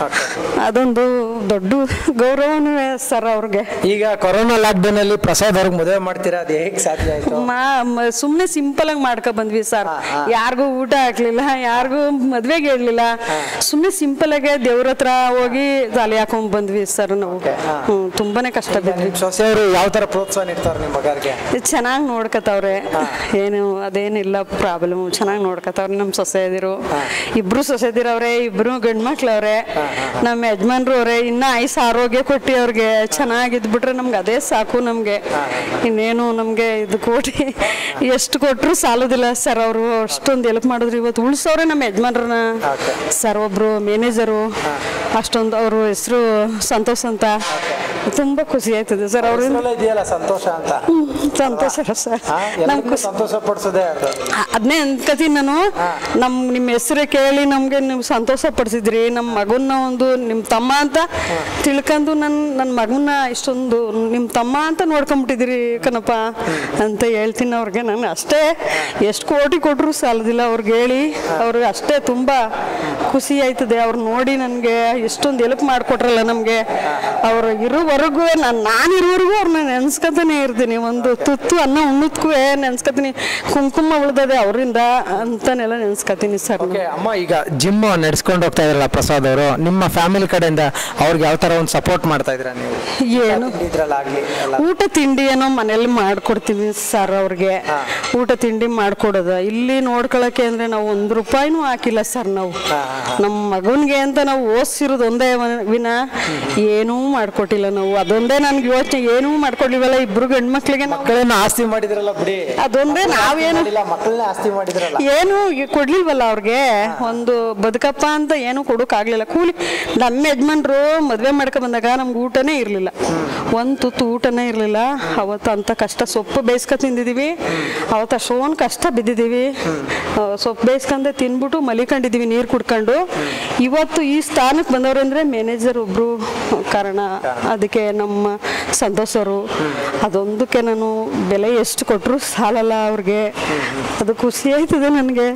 S3: ಅದೊಂದು ದೊಡ್ಡ ಗೌರವನೇ ಸರ್ ಅವ್ರಿಗೆ
S1: ಈಗ ಕೊರೋನಾ ಲಾಕ್ಡೌನ್ ಅಲ್ಲಿ ಪ್ರಸಾದ್ ಅವ್ರಿಗೆ ಮದುವೆ ಮಾಡ್ತೀರಾ ಅದು ಹೇಗೆ ಸಾಧ್ಯ ಆಯ್ತು
S3: ಮಾ ಸುಮ್ಮನೆ ಸಿಂಪಲ್ ಆಗಿ ಮಾಡ್ಕೊ ಬಂದ್ವಿ ಸರ್ ಯಾರಿಗೂ ಊಟ ಹಾಕ್ಲಿಲ್ಲ ಯಾರಿಗೂ ಮದ್ವೆಗೆ ಹೇಳಲಿಲ್ಲ ಸುಮ್ಮನೆ ಸಿಂಪಲ್ ಆಗಿ ದೇವ್ರ ಹತ್ರ ಹೋಗಿ ತಾಲಿ ಹಾಕೊಂಡ್ ಬಂದ್ವಿ ಸರ್ ನಾವು ಹ್ಮ್ ತುಂಬಾನೇ ಕಷ್ಟ ಬಿದ್ವಿ
S1: ನಿಮ್ಮ ಸೊಸೆಯವರು ಯಾವ ತರ ಪ್ರೋತ್ಸಾಹ ನೀಡ್ತಾರೆ ನಿಮ್ಮ ಮಗರಿಗೆ
S3: ಚೆನ್ನಾಗಿ ನೋಡ್ಕತವ್ರೆ ಏನು ಅದೇನಿಲ್ಲ ಪ್ರಾಬ್ಲಮ್ ಚೆನ್ನಾಗಿ ನೋಡ್ಕತವ್ರೆ ನಮ್ಮ ಸೊಸೆದಿರು ಇಬ್ರು ಸೊಸೆದಿರವ್ರೆ ಇಬ್ರು ಗಂಡು ಮಕ್ಳವ್ರೆ ನಮ್ಮ ಯಜಮಾನ್ರು ಅವ್ರೆ ಇನ್ನ ಆಯ್ಸ್ ಆರೋಗ್ಯ ಕೊಟ್ಟಿ ಅವ್ರಿಗೆ ಚೆನ್ನಾಗಿದ್ಬಿಟ್ರೆ ನಮ್ಗೆ ಅದೇ ಸಾಕು ನಮ್ಗೆ ಇನ್ನೇನು ನಮ್ಗೆ ಇದು ಕೋಟಿ ಎಷ್ಟು ಕೊಟ್ರು ಸಾಲೋದಿಲ್ಲ ಸರ್ ಅವರು ಅಷ್ಟೊಂದು ಹೆಲ್ಪ್ ಮಾಡಿದ್ರು ಇವತ್ತು ಉಳ್ಸವ್ರೆ ನಮ್ಮ ಯಜಮಾನ್ರನ್ನ ಸರ್ ಒಬ್ರು ಮ್ಯಾನೇಜರು ಅಷ್ಟೊಂದು ಅವ್ರ ಹೆಸರು ಸಂತೋಷ್ ಅಂತ ತುಂಬಾ ಖುಷಿ ಆಯ್ತದೆ ಸರ್ ಅವ್ರಿಂದ
S1: ಹೆಸ್ರಲ್ಲೇ ಇದೆಯಲ್ಲ ಸಂತೋಷ ಅಂತ
S3: ಸಂತೋಷ ಸರ್
S1: ಹಾ,
S3: ನಮ್
S1: ಎಲ್ಲರಿಗೂ
S3: ಖುಷಿ
S1: ಸಂತೋಷ ಪಡಿಸೋದೇ ಅದು
S3: ಅದನ್ನೇ ಅನ್ಕತೀನಿ ನಾನು ನಮ್ ನಿಮ್ಮ ಹೆಸರು ಕೇಳಿ ನಮ್ಗೆ ನೀವು ಸಂತೋಷ ಪಡಿಸಿದ್ರಿ ನಮ್ಮ ಮಗನ್ನ ಒಂದು ನಿಮ್ಮ ತಮ್ಮ ಅಂತ ತಿಳ್ಕೊಂಡು ನನ್ನ ನನ್ನ ಮಗನ್ನ ಇಷ್ಟೊಂದು ನಿಮ್ಮ ತಮ್ಮ ಅಂತ ನೋಡ್ಕೊಂಬಿಟ್ಟಿದ್ದೀರಿ ಕಣಪ್ಪ ಅಂತ ಹೇಳ್ತೀನಿ ಅವ್ರಿಗೆ ನಾನು ಅಷ್ಟೇ ಎಷ್ಟು ಕೋಟಿ ಕೊಟ್ಟರು ಸಾಲದಿಲ್ಲ ಅವ್ರಿಗೆ ಹೇಳಿ ಅವ್ರಿಗೆ ಅಷ್ಟೇ ತುಂಬ ಖುಷಿ ಆಯ್ತದೆ ಅವ್ರು ನೋಡಿ ನನಗೆ ಎಷ್ಟೊಂದು ಹೆಲ್ಪ್ ಮಾಡಿಕೊಟ್ರಲ್ಲ ನಮಗೆ ಅವ್ರು ಇರೋವರೆಗೂ ನಾನು ನಾನಿರೋವರೆಗೂ ಅವ್ರನ್ನ ನೆನ್ಸ್ಕೊತಾನೆ ಇರ್ತೀನಿ ಒಂದು ತುತ್ತು ಅನ್ನ ಉಣ್ಣದ್ಕೂ ನೆನ್ಸ್ಕೊತೀನಿ ಕುಂಕುಮ ಉಳ್ದದೆ ಅವರಿಂದ ಅಂತಾನೆಲ್ಲ ನೆನ್ಸ್ಕೊತೀನಿ ಸರ್
S1: ಓಕೆ ಅಮ್ಮ ಈಗ ಜಿಮ್ ನಡೆಸ್ಕೊಂಡು ಹೋಗ್ತಾ ಇದ್ರಲ್ಲ ಪ್ರಸಾದ್ ಅವರು ನಿಮ್ಮ ಫ್ಯಾಮಿಲಿ ಕಡೆಯಿಂದ ಅವ್ರಿಗೆ ಯಾವ ತರ ಒಂದು ಸಪೋರ್ಟ್ ಮಾಡ್ತಾ ಇದ್ದೀರಾ ನೀವು
S3: ಏನು
S1: ಇದ್ರಲ್ಲಾಗ್ಲಿ ಎಲ್ಲ
S3: ಊಟ ತಿಂಡಿ ಏನೋ ಮನೇಲಿ ಮಾಡ್ಕೊಡ್ತೀವಿ ಸರ್ ಅವ್ರಿಗೆ ಊಟ ತಿಂಡಿ ಮಾಡ್ಕೊಡೋದು ಇಲ್ಲಿ ನೋಡ್ಕೊಳಕ್ಕೆ ಅಂದ್ರೆ ನಾವು ಒಂದು ರೂಪಾಯಿನೂ ಹಾಕಿಲ್ಲ ಸರ್ ನಾವು ನಮ್ಮ ಮಗನಿಗೆ ಅಂತ ನಾವು ಓದಿಸಿರೋದು ಒಂದೇ ವ- ವಿನ ಏನೂ ಮಾಡ್ಕೊಟ್ಟಿಲ್ಲ ನಾವು ಅದೊಂದೇ ನನ್ಗೆ ಯೋಚನೆ ಏನೂ ಮಾಡ್ಕೊಡ್ಲಿವಲ್ಲ ಇಬ್ರು ಗಂಡು ಮಕ್ಳಿಗೆ ನಾವು
S1: ಮಕ್ಕಳನ್ನ ಆಸ್ತಿ ಮಾಡಿದ್ರಲ್ಲ ಬಿಡಿ
S3: ಅದೊಂದೇ ನಾವೇನು
S1: ಮಾಡಿಲ್ಲ ಮಕ್ಕಳನ್ನೇ ಆಸ್ತಿ ಮಾಡಿದ್ರಲ್ಲ
S3: ಏನು ಈ ಕೊಡ್ಲಿಲ್ವಲ್ಲ ಅವ್ರಿಗೆ ಒಂದು ಬದುಕಪ್ಪ ಅಂತ ಏನು ಕೊಡೋಕ್ಕಾಗ್ಲಿಲ್ಲ ಕೂಲಿ ನಮ್ಮ ಯಜಮಾನ್ರು ಮದುವೆ ಮಾಡ್ಕೊ ಬಂದಾಗ ನಮ್ಗೆ ಊಟನೇ ಇರಲಿಲ್ಲ ಒಂದು ತುತ್ತು ಊಟನೇ ಇರಲಿಲ್ಲ ಅವತ್ತು ಅಂತ ಕಷ್ಟ ಸೊಪ್ಪು ಬೇಯಿಸ್ಕೊ ತಿಂದಿದ್ದೀವಿ ಅವತ್ತು ಅಷ್ಟೊಂದು ಕಷ್ಟ ಬಿದ್ದಿದ್ದೀವಿ ಆ, ಸೊಪ್ಪು ಬೇಯಿಸ್ಕೊಂಡೆ ತಿನ್ಬಿಟ್ಟು ಮಲಿಕೊಂಡಿದ್ದೀವಿ ನೀರು ಕುಡ್ಕೊಂಡು ಇವತ್ತು ಈ ಸ್ಥಾನಕ್ಕೆ ಬಂದವ್ರು ಅಂದರೆ ಮ್ಯಾನೇಜರ್ ಒಬ್ಬರು ಕಾರಣ ಅದಕ್ಕೆ ನಮ್ಮ ಸಂತೋಷರು ಅದೊಂದಕ್ಕೆ ನಾನು ಬೆಲೆ ಎಷ್ಟು ಕೊಟ್ಟರು ಸಾಲಲ್ಲ ಅವ್ರಿಗೆ ಅದು ಖುಷಿ ಆಯ್ತದೆ ನನಗೆ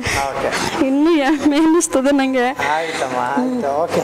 S3: ಇನ್ನೂ ಹೆಮ್ಮೆ ಅನ್ನಿಸ್ತದೆ ನನಗೆ
S1: ಆಯ್ತಮ್ಮ ಆಯ್ತು ಓಕೆ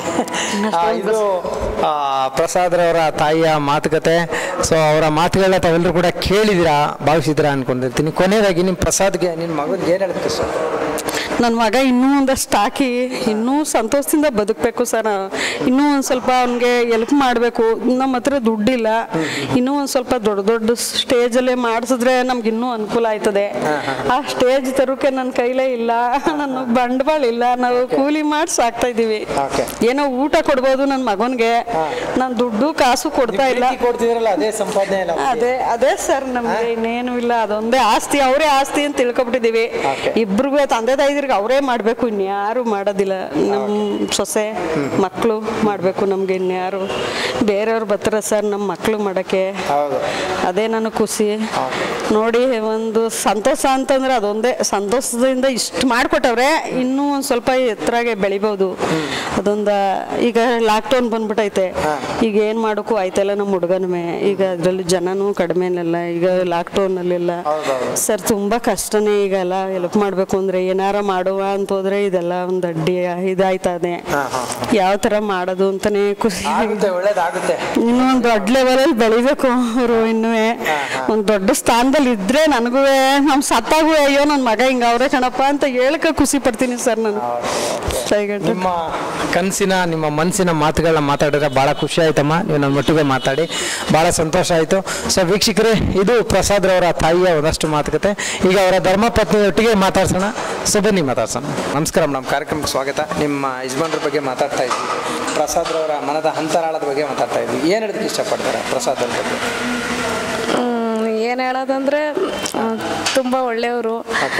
S1: ಇದು ಆ, ಪ್ರಸಾದ್ ರವರ ತಾಯಿಯ ಮಾತುಕತೆ ಸೊ ಅವರ ಮಾತುಗಳನ್ನ ತಾವೆಲ್ಲರೂ ಕೂಡ ಕೇಳಿದಿರಾ ಭಾವಿಸಿದಿರಾ ಅನ್ಕೊಂಡಿರ್ತೀನಿ ಕೊನೆಯದಾಗಿ ನಿಮ್ಮ ಪ್ರಸಾದ್ಗೆ ನಿನ್ನ ಮಗನಿಗೆ ಏನು ಹೇಳೋದಕ್ಕೆ ಇಷ್ಟ
S3: ನನ್ನ ಮಗ ಇನ್ನೂ ಒಂದಷ್ಟು ಹಾಕಿ ಇನ್ನೂ ಸಂತೋಷದಿಂದ ಬದುಕಬೇಕು ಸರ್ ಇನ್ನೂ ಒಂದು ಸ್ವಲ್ಪ ಅವನಿಗೆ ಎಲ್ಪ್ ಮಾಡಬೇಕು ನಮ್ಮ ಹತ್ರ ದುಡ್ಡಿಲ್ಲ ಇನ್ನೂ ಒಂದು ಸ್ವಲ್ಪ ದೊಡ್ಡ ದೊಡ್ಡ ಸ್ಟೇಜಲ್ಲೇ ಮಾಡಿಸಿದ್ರೆ ನಮ್ಗೆ ಇನ್ನೂ ಅನುಕೂಲ ಆಯ್ತದೆ ಆ ಸ್ಟೇಜ್ ತರೋಕೆ ನನ್ನ ಕೈಲೇ ಇಲ್ಲ ನನ್ನ ಬಂಡವಾಳ ಇಲ್ಲ ನಾವು ಕೂಲಿ ಮಾಡಿ ಸಾಕ್ತಾ ಇದ್ದೀವಿ
S1: Okay.
S3: ಏನೋ ಊಟ ಕೊಡ್ಬೋದು ನನ್ನ ಮಗನಿಗೆ ನಾನು ದುಡ್ಡು ಕಾಸು ಕೊಡ್ತಾ ಇಲ್ಲ
S1: ಪ್ರೀತಿ ಕೊಡ್ತಿದ್ರಲ್ಲ ಅದೇ ಸಂಪಾದನೆ ಇಲ್ಲ
S3: ಅದೇ ಅದೇ ಸರ್ ನಮ್ಗೆ ಇನ್ನೇನು ಇಲ್ಲ ಅದೊಂದೇ ಆಸ್ತಿ ಅವರೇ ಆಸ್ತಿ ಅಂತ ತಿಳ್ಕೊಬಿಟ್ಟಿದೀವಿ
S1: Okay.
S3: ಇಬ್ರಿಗೂ ತಂದೆ ತಾಯಿದ್ರಿಗೆ ಅವರೇ ಮಾಡಬೇಕು ಇನ್ಯಾರು ಮಾಡೋದಿಲ್ಲ ನಮ್ಮ ಸೊಸೆ ಮಕ್ಕಳು ಮಾಡಬೇಕು ನಮ್ಗೆ ಇನ್ಯಾರು ಬೇರೆಯವ್ರು ಬರ್ತಾರೆ ಸರ್ ನಮ್ಮ ಮಕ್ಕಳು ಮಾಡೋಕ್ಕೆ
S1: ಹೌದು
S3: ಅದೇ ನನಗೆ ಖುಷಿ ನೋಡಿ ಒಂದು ಸಂತೋಷ ಅಂತಂದ್ರೆ ಅದೊಂದೇ ಸಂತೋಷದಿಂದ ಇಷ್ಟು ಮಾಡಿಕೊಟ್ಟವ್ರೆ ಇನ್ನೂ ಒಂದು ಸ್ವಲ್ಪ ಎತ್ತರಾಗೆ ಬೆಳಿಬೋದು ಅದೊಂದು ಈಗ ಲಾಕ್ಡೌನ್ ಬಂದ್ಬಿಟ್ಟೈತೆ ಈಗ ಏನು ಮಾಡೋಕ್ಕೂ ಆಯ್ತಲ್ಲ ನಮ್ಮ ಹುಡುಗನಮೆ ಈಗ ಅದರಲ್ಲಿ ಜನನೂ ಕಡಿಮೆನೆಲ್ಲ ಈಗ ಲಾಕ್ಡೌನಲ್ಲೆಲ್ಲ
S1: ಹೌದೌದು.
S3: ಸರ್ ತುಂಬ ಕಷ್ಟನೇ ಈಗ ಎಲ್ಲ ಹೆಲ್ಪ್ ಮಾಡಬೇಕು ಅಂದರೆ ಏನಾರು ಏನಾರ ಮಾಡುವ ಅಂತ ಹೋದ್ರೆ ಇದೆಲ್ಲ ಒಂದು ಅಡ್ಡಿ ಇದಾಯ್ತದೆ
S1: ಹಾ, ಹಾ,
S3: ಯಾವ ಥರ ಮಾಡೋದು ಅಂತಾನೆ ಖುಷಿ
S1: ಆಗುತ್ತೆ ಒಳ್ಳೇದಾಗುತ್ತೆ
S3: ಇನ್ನೂ ಒಂದು ದೊಡ್ಡ ಲೆವೆಲಲ್ಲಿ ಬೆಳಿಬೇಕು ಅವರು ಇನ್ನೂ ಒಂದು ದೊಡ್ಡ ಸ್ಥಾನದಲ್ಲಿ ಇದ್ರೆ ನನಗೂ ನಮ್ಮ ಸತ್ತಾಗೂ ಅಯ್ಯೋ ನನ್ನ ಮಗ ಹಿಂಗ ಅವ್ರೆ ಕಣಪ್ಪ ಅಂತ ಹೇಳಕ್ಕೆ ಖುಷಿ ಪಡ್ತೀನಿ ಸರ್ ನಾನು ಕೈಗಂಟು
S1: ನಿಮ್ಮ ಕನಸಿನ ನಿಮ್ಮ ಮನಸ್ಸಿನ ಮಾತುಗಳನ್ನ ಮಾತಾಡಿದ್ರೆ ಭಾಳ ಖುಷಿ ಆಯ್ತಮ್ಮ ನೀವು ನನ್ನ ಮಟ್ಟಿಗೆ ಮಾತಾಡಿ ಭಾಳ ಸಂತೋಷ ಆಯಿತು ಸೊ ವೀಕ್ಷಕರೇ ಇದು ಪ್ರಸಾದ್ ರವರ ತಾಯಿಯ ಒಂದಷ್ಟು ಮಾತುಕತೆ ಈಗ ಅವರ ಧರ್ಮಪತ್ನಿಯೊಟ್ಟಿಗೆ ಮಾತಾಡ್ಸೋಣ ಸೊ ಬನ್ನಿ ಮಾತಾಡ್ಸೋಣ ನಮಸ್ಕಾರ ಮೇಡಮ್ ಕಾರ್ಯಕ್ರಮಕ್ಕೆ ಸ್ವಾಗತ ನಿಮ್ಮ ಯಜಮಾನ್ರ ಬಗ್ಗೆ ಮಾತಾಡ್ತಾ ಇದ್ವಿ ಪ್ರಸಾದ್ ರವರ ಮನದ ಅಂತರಾಳದ ಬಗ್ಗೆ ಮಾತಾಡ್ತಾ ಇದ್ವಿ ಏನು ಹೇಳೋದಕ್ಕೆ ಇಷ್ಟಪಡ್ತಾರೆ ಪ್ರಸಾದ್ ಅವ್ರ ಬಗ್ಗೆ
S4: ಏನು ಹೇಳೋದಂದ್ರೆ ತುಂಬ ಒಳ್ಳೆಯವರು
S1: ಓಕೆ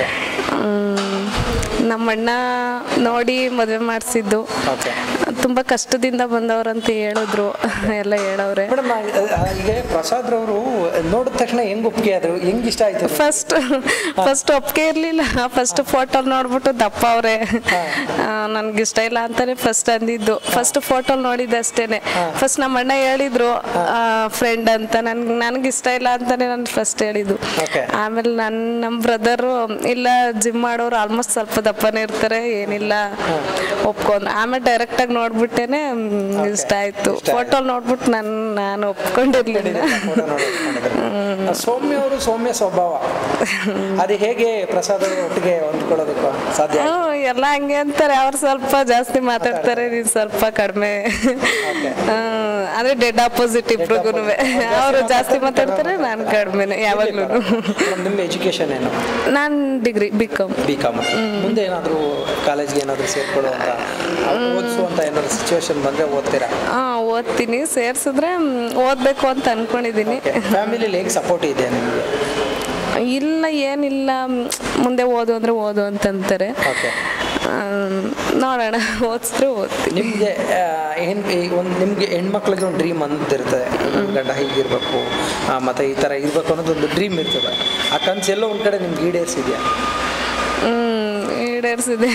S4: ನಮ್ಮಣ್ಣ ನೋಡಿ ಮದುವೆ ಮಾಡಿಸಿದ್ದು
S1: ಓಕೆ
S4: ತುಂಬ ಕಷ್ಟದಿಂದ ಬಂದವರಂತ ಹೇಳಿದ್ರು ಎಲ್ಲ ಹೇಳವ್ರೆ
S1: ಮೇಡಮ್ ಈಗ ಪ್ರಸಾದ್ ರವರು ನೋಡಿದ ತಕ್ಷಣ ಹೆಂಗ್ ಒಪ್ಪಿಗೆ ಆದ್ರು ಹೆಂಗ್ ಇಷ್ಟ ಆಯ್ತು
S4: ಫಸ್ಟ್ ಫಸ್ಟ್ ಒಪ್ಪಿಗೆ ಇರಲಿಲ್ಲ ಫಸ್ಟ್ ಫೋಟೋ ನೋಡ್ಬಿಟ್ಟು ದಪ್ಪ ಅವ್ರೆ ನನ್ಗೆ ಇಷ್ಟ ಇಲ್ಲ ಅಂತಾನೆ ಫಸ್ಟ್ ಅಂದಿದ್ದು ಫಸ್ಟ್ ಫೋಟೋ ನೋಡಿದ್ದೆ ಅಷ್ಟೇನೆ ಫಸ್ಟ್ ನಮ್ಮ ಅಣ್ಣ ಹೇಳಿದ್ರು ಫ್ರೆಂಡ್ ಅಂತ ನನ್ಗೆ ನನಗೆ ಇಷ್ಟ ಇಲ್ಲ ಅಂತಾನೆ ನಾನು ಫಸ್ಟ್ ಹೇಳಿದ್ದು
S1: Okay.
S4: ಆಮೇಲೆ ನನ್ನ ನಮ್ಮ ಬ್ರದರು ಇಲ್ಲ ಜಿಮ್ ಮಾಡೋರು ಆಲ್ಮೋಸ್ಟ್ ಸ್ವಲ್ಪ ದಪ್ಪನೇ ಇರ್ತಾರೆ ಏನಿಲ್ಲ ಒಪ್ಕೊಂಡು ಆಮೇಲೆ ಡೈರೆಕ್ಟಾಗಿ ನೋಡ್ಬಿಟ್ಟೇನೆ ಮ್, ಇಷ್ಟ ಆಯ್ತು ಫೋಟೋ ನೋಡ್ಬಿಟ್ಟು ನಾನು ನಾನು ಒಪ್ಕೊಂಡಿರ್ಲಿಲ್ಲ
S1: ಫೋಟೋ ನೋಡಿ ಒಪ್ಕೊಂಡಿದ್ರು. ಸೌಮ್ಯ ಅವರು ಸೌಮ್ಯ ಸ್ವಭಾವ ಅದು ಹೇಗೆ ಪ್ರಸಾದ್ ಅವ್ರ ಒಟ್ಟಿಗೆ ಹೊಂದ್ಕೊಳ್ಳೋದಕ್ಕೂ ಸಾಧ್ಯ
S4: ಹ್ಮ್, ಎಲ್ಲ ಹಂಗೆ ಅಂತಾರೆ ಅವ್ರು ಸ್ವಲ್ಪ ಜಾಸ್ತಿ ಮಾತಾಡ್ತಾರೆ ನೀನ್ ಸ್ವಲ್ಪ ಕಡಿಮೆ ಹ್ಮ್, ಅಂದ್ರೆ ಡೆಡ್ ಆಪೋಸಿಟ್ ಇಬ್ರಿಗೂ ಅವರು ಜಾಸ್ತಿ ಮಾತಾಡ್ತಾರೆ ನಾನು ಕಡಿಮೆನೆ ಯಾವಾಗ್ಲೂ
S1: ಮೇಡಮ್, ನಿಮ್ಮ ಎಜುಕೇಶನ್ ಏನು
S4: ನಾನು degree B Com
S1: B Com ಮುಂದೆ ಏನಾದರೂ ಕಾಲೇಜ್ಗೆ ಏನಾದರೂ ಸೇರ್ಕೊಳ್ಳುವಂತ ಓದಿಸುವಂತ ಏನಾದರೂ ಸಿಚುವೇಶನ್ ಬಂದ್ರೆ ಓದ್ತೀರಾ
S4: ಓದ್ತೀನಿ ಸೇರ್ಸಿದ್ರೆ ಮ್, ಓದ್ಬೇಕು ಅಂತ ಅನ್ಕೊಂಡಿದೀನಿ
S1: ಫ್ಯಾಮಿಲಿಲಿ ಹೇಗೆ ಸಪೋರ್ಟ್ ಇದೆ ನಿಮಗೆ
S4: ಇಲ್ಲ ಏನಿಲ್ಲ ಮ್, ಮುಂದೆ ಓದು ಅಂದ್ರೆ ಓದು ಅಂತಂತಾರೆ
S1: ಓಕೆ
S4: ಹ್ಮ್, ನೋಡೋಣ ಓದಿಸಿದ್ರೆ ಓದ್ತೀನಿ
S1: ನಿಮಗೆ ಏನು ಒಂದು ನಿಮಗೆ ಹೆಣ್ಮಕ್ಳಿಗೆ ಒಂದು ಡ್ರೀಮ್ ಅಂತಿರ್ತದೆ ನಮ್ ಗಂಡ ಹೀಗಿರ್ಬೇಕು ಆ, ಮತ್ತೆ ಈ ಥರ ಇರ್ಬೇಕು ಅನ್ನೋದು ಒಂದು ಡ್ರೀಮ್ ಇರ್ತದೆ ಆ ಕನಸು ಎಲ್ಲೋ ಒಂದು ಕಡೆ ನಿಮ್ಗೆ ಈಡೇರಿಸಿದ್ಯಾ
S4: ಹ್ಮ್ ಈಡೇರಿಸಿದೆ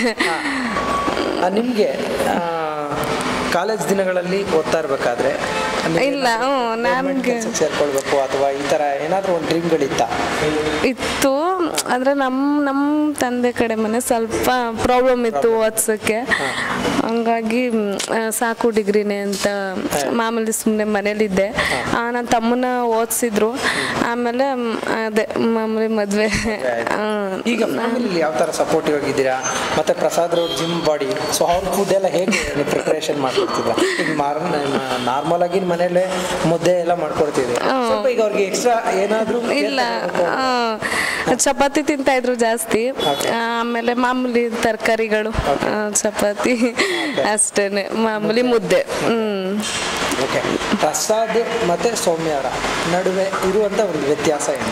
S1: ನಿಮಗೆ ಕಾಲೇಜ್ ದಿನಗಳಲ್ಲಿ ಓದ್ತಾ ಇರಬೇಕಾದ್ರೆ
S4: ಇಲ್ಲ, ಹ್ಮ್, ನನ್ಗೆ-
S1: ಸೇರ್ಕೊಳ್ಬೇಕು ಅಥವಾ ಈ ಥರ ಏನಾದರೂ ಒಂದು ಡ್ರೀಮ್ಗಳಿತ್ತ
S4: ಇತ್ತು ಅಂದ್ರೆ ನಮ್ಮ ನಮ್ಮ ತಂದೆ ಕಡೆ ಮನೆ ಸ್ವಲ್ಪ ಪ್ರಾಬ್ಲಮ್ ಇತ್ತು ಓದ್ಸೋಕ್ಕೆ ಹಂಗಾಗಿ ಮ್, ಆ, ಸಾಕು ಡಿಗ್ರಿನೇ ಅಂತ ಮಾಮೂಲಿ ಸುಮ್ಮನೆ ಮನೇಲಿದ್ದೆ ನನ್ನ ತಮ್ಮನ ಓದಿಸಿದ್ರು ಆಮೇಲೆ ಮ್, ಅದೇ ಮಾಮೂಲಿ ಮದುವೆ
S1: ಈಗ ಫ್ಯಾಮಿಲಿ ಯಾವ ಥರ ಸಪೋರ್ಟಿವ್ ಆಗಿದ್ದೀರಾ ಮತ್ತೆ ಪ್ರಸಾದ್ ಅವ್ರ ಜಿಮ್ ಬಾಡಿ ಸೊ ಅವ್ರ ಫುಡ್ ಎಲ್ಲ ಹೇಗೆ ನೀವು ಪ್ರಿಪರೇಷನ್ ಮಾಡ್ಕೊಡ್ತಿದ್ರ ಈಗ ಮಾರ್ ನಾರ್ಮಲ್ ಆಗಿ ಮನೇಲೆ ಮುದ್ದೆ ಎಲ್ಲ ಮಾಡ್ಕೊಡ್ತಿದ್ವಿ ಸ್ವಲ್ಪ ಈಗ ಅವ್ರಿಗೆ ಎಕ್ಸ್ಟ್ರಾ ಏನಾದರೂ
S4: ಇಲ್ಲ ಆ, ಚಪಾತಿ ತಿಂತಾ ಇದ್ರು ಜಾಸ್ತಿ ಆಮೇಲೆ ಮಾಮೂಲಿ ತರಕಾರಿಗಳು ಚಪಾತಿ ಅಷ್ಟೇನೆ ಮಾಮೂಲಿ ಮುದ್ದೆ ಹ್ಮ್
S1: ಓಕೆ ಪ್ರಸಾದ್ ಮತ್ತೆ ಸೌಮ್ಯ ಅವರ ನಡುವೆ ಇರುವಂತ ಒಂದು ವ್ಯತ್ಯಾಸ ಏನು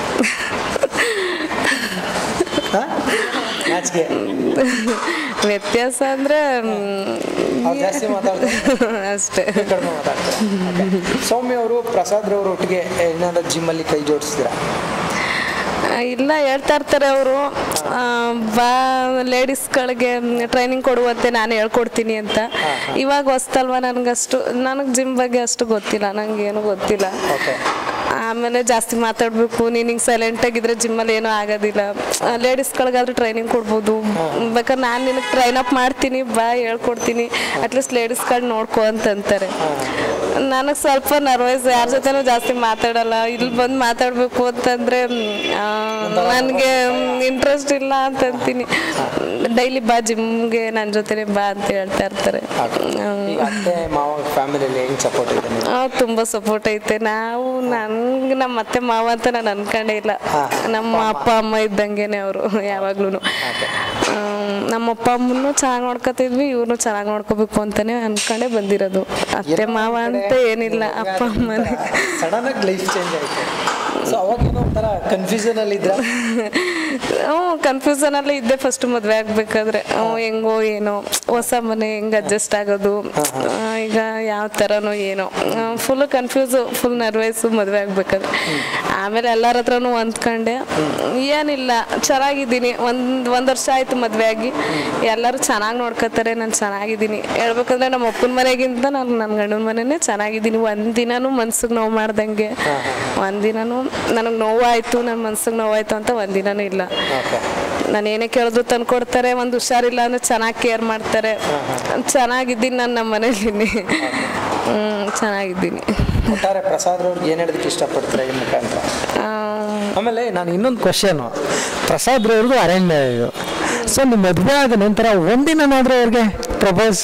S1: ಹಾ? ನಾಚಿಕೆ
S4: ವ್ಯತ್ಯಾಸ ಅಂದ್ರೆ ಮ್,
S1: ಅವ್ರು ಜಾಸ್ತಿ ಮಾತಾಡ್ತಾರೆ
S4: ಅಷ್ಟೇ
S1: ಕಡಿಮೆ ಮಾತಾಡ್ತಾರೆ Okay. ಸೌಮ್ಯ ಅವರು ಪ್ರಸಾದ್ ರವ್ರ ಒಟ್ಟಿಗೆ ಏನಾದ್ರು ಜಿಮ್ಮಲ್ಲಿ ಕೈ ಜೋಡಿಸ್ತೀರಾ
S4: ಆ, ಇಲ್ಲ ಹೇಳ್ತಾ ಇರ್ತಾರೆ ಅವರು ಬಾ ಲೇಡೀಸ್ಗಳಿಗೆ ಟ್ರೈನಿಂಗ್ ಕೊಡುವಂತೆ ನಾನು ಹೇಳ್ಕೊಡ್ತೀನಿ ಅಂತ ಇವಾಗ ಹೊಸ್ತಲ್ವ ನನಗಷ್ಟು ನನಗೆ ಜಿಮ್ ಬಗ್ಗೆ ಅಷ್ಟು ಗೊತ್ತಿಲ್ಲ ನನಗೇನು ಗೊತ್ತಿಲ್ಲ
S1: ಓಕೆ
S4: ಆಮೇಲೆ ಜಾಸ್ತಿ ಮಾತಾಡಬೇಕು ನೀನು ಹಿಂಗೆ ಸೈಲೆಂಟ್ ಆಗಿದ್ರೆ ಜಿಮ್ಮಲ್ಲಿ ಏನೂ ಆಗೋದಿಲ್ಲ ಲೇಡೀಸ್ಗಳಿಗಾದ್ರೂ ಟ್ರೈನಿಂಗ್ ಕೊಡ್ಬೋದು ಬೇಕಾದ್ರೆ ನಾನು ನಿನಗೆ ಟ್ರೈನ್ ಅಪ್ ಮಾಡ್ತೀನಿ ಬಾ ಹೇಳ್ಕೊಡ್ತೀನಿ ಅಟ್ಲೀಸ್ಟ್ ಲೇಡೀಸ್ಗಳು ನೋಡ್ಕೊ ಅಂತಂತಾರೆ ನನಗೆ ಸ್ವಲ್ಪ ನರ್ವಸ್ ಯಾರ ಜೊತೆನೂ ಜಾಸ್ತಿ ಮಾತಾಡಲ್ಲ ಇಲ್ಲಿ ಬಂದು ಮಾತಾಡಬೇಕು ಅಂತಂದರೆ ನನಗೆ ಇಂಟ್ರೆಸ್ಟ್ ಇಲ್ಲ ಅಂತ ಅಂತೀನಿ ಡೈಲಿ ಬಾ ಜಿಮ್ಗೆ ನನ್ನ ಜೊತೆನೇ ಬಾ ಅಂತ ಹೇಳ್ತಾ ಇರ್ತಾರೆ
S1: ಈಗ ಅತ್ತೆ ಮಾವ ಫ್ಯಾಮಿಲಿಯಲ್ಲಿ ಹೆಂಗ್ ಸಪೋರ್ಟ್ ಇದೆ ನಿಮ್ಗೆ?
S4: ಆ, ತುಂಬಾ ಸಪೋರ್ಟ್ ಐತೆ ನಾವು ನನ್ಗೆ ನಮ್ಮ ಅತ್ತೆ ಮಾವ ಅಂತ ನಾನು ಅನ್ಕೊಂಡೇ ಇಲ್ಲ ನಮ್ಮ ಅಪ್ಪ ಅಮ್ಮ ಇದ್ದಂಗೆನೆ ಅವರು ಯಾವಾಗ್ಲೂ ನಮ್ಮ ಅಪ್ಪ ಅಮ್ಮನ್ನು ಚೆನ್ನಾಗಿ ನೋಡ್ಕೊತಿದ್ವಿ ಇವ್ರನ್ನು ಚೆನ್ನಾಗಿ ನೋಡ್ಕೋಬೇಕು ಅಂತಾನೆ ಅನ್ಕೊಂಡೇ ಬಂದಿರೋದು ಅತ್ತೆ ಮಾವ ಅಂತ ಏನಿಲ್ಲ ಅಪ್ಪ ಅಮ್ಮನೇ
S1: ಸಡನ್ ಆಗಿ ಲೈಫ್ ಚೇಂಜ್ ಆಯ್ತು ಸೊ ಅವಾಗ ಏನೋ ಒಂಥರ ಕನ್ಫ್ಯೂಷನ್ ಅಲ್ಲಿ ಇದ್ರ
S4: ಹ್ಞೂ ಕನ್ಫ್ಯೂಸನ್ ಅಲ್ಲೇ ಇದ್ದೆ ಫಸ್ಟ್ ಮದುವೆ ಆಗ್ಬೇಕಾದ್ರೆ ಹ್ಞೂ ಹೆಂಗೋ ಏನೋ ಹೊಸ ಮನೆ ಹೆಂಗ್ ಅಡ್ಜಸ್ಟ್ ಆಗೋದು ಆ, ಈಗ ಯಾವ ಥರನೋ ಏನೋ ಫುಲ್ ಕನ್ಫ್ಯೂಸು ಫುಲ್ ನರ್ವೈಸು ಮದುವೆ ಆಗ್ಬೇಕಾದ್ರೆ ಆಮೇಲೆ ಎಲ್ಲರ ಹತ್ರನೂ ಹೊಂದ್ಕೊಂಡೆ ಏನಿಲ್ಲ ಚೆನ್ನಾಗಿದ್ದೀನಿ ಒಂದು ಒಂದು ವರ್ಷ ಆಯ್ತು ಮದುವೆ ಆಗಿ ಎಲ್ಲರೂ ಚೆನ್ನಾಗಿ ನೋಡ್ಕೊತಾರೆ ನಾನು ಚೆನ್ನಾಗಿದ್ದೀನಿ ಹೇಳ್ಬೇಕಂದ್ರೆ ನಮ್ಮ ಅಪ್ಪನ ಮನೆಗಿಂತ ನಾನು ನನ್ನ ಗಂಡನ ಮನೆನೇ ಚೆನ್ನಾಗಿದ್ದೀನಿ ಒಂದಿನನೂ ಮನ್ಸಿಗೆ ನೋವು ಮಾಡ್ದಂಗೆ ಒಂದಿನನೂ ನನಗೆ ನೋವಾಯ್ತು ನನ್ನ ಮನ್ಸಿಗೆ ನೋವಾಯ್ತು ಅಂತ ಒಂದಿನನೂ ಇಲ್ಲ
S1: ಓಕೆ
S4: ನಾನು ಏನೇ ಕೇಳಿದ್ರು ತಂದು ಕೊಡ್ತಾರೆ ಒಂದು ಹುಷಾರಿಲ್ಲ ಅಂದ್ರೆ ಚೆನ್ನಾಗಿ ಕೇರ್ ಮಾಡ್ತಾರೆ ಚೆನ್ನಾಗಿದ್ದೀನಿ ನಾನು ನಮ್ಮ ಮನೇಲಿದ್ದೀನಿ ಹ್ಞೂ ಚೆನ್ನಾಗಿದ್ದೀನಿ
S1: ಒಟ್ಟಾರೆ ಪ್ರಸಾದ್ ಅವ್ರಿಗೆ ಏನು ಹೇಳೋದಕ್ಕೆ ಇಷ್ಟಪಡ್ತಾರೆ ಈ ಮುಖಾಂತರ
S4: ಆ,
S1: ಆಮೇಲೆ ನಾನು ಇನ್ನೊಂದು ಕ್ವಶನು ಪ್ರಸಾದ್ ಅವ್ರದ್ದು ಅರೇಂಜ್ ಮ್ಯಾರೇಜು ಸೊ ನಿಮ್ಮ ಮದುವೆ ಆದ ನಂತರ ಒಂದಿನಾದ್ರೂ ಅವ್ರಿಗೆ ಪ್ರಪೋಸ್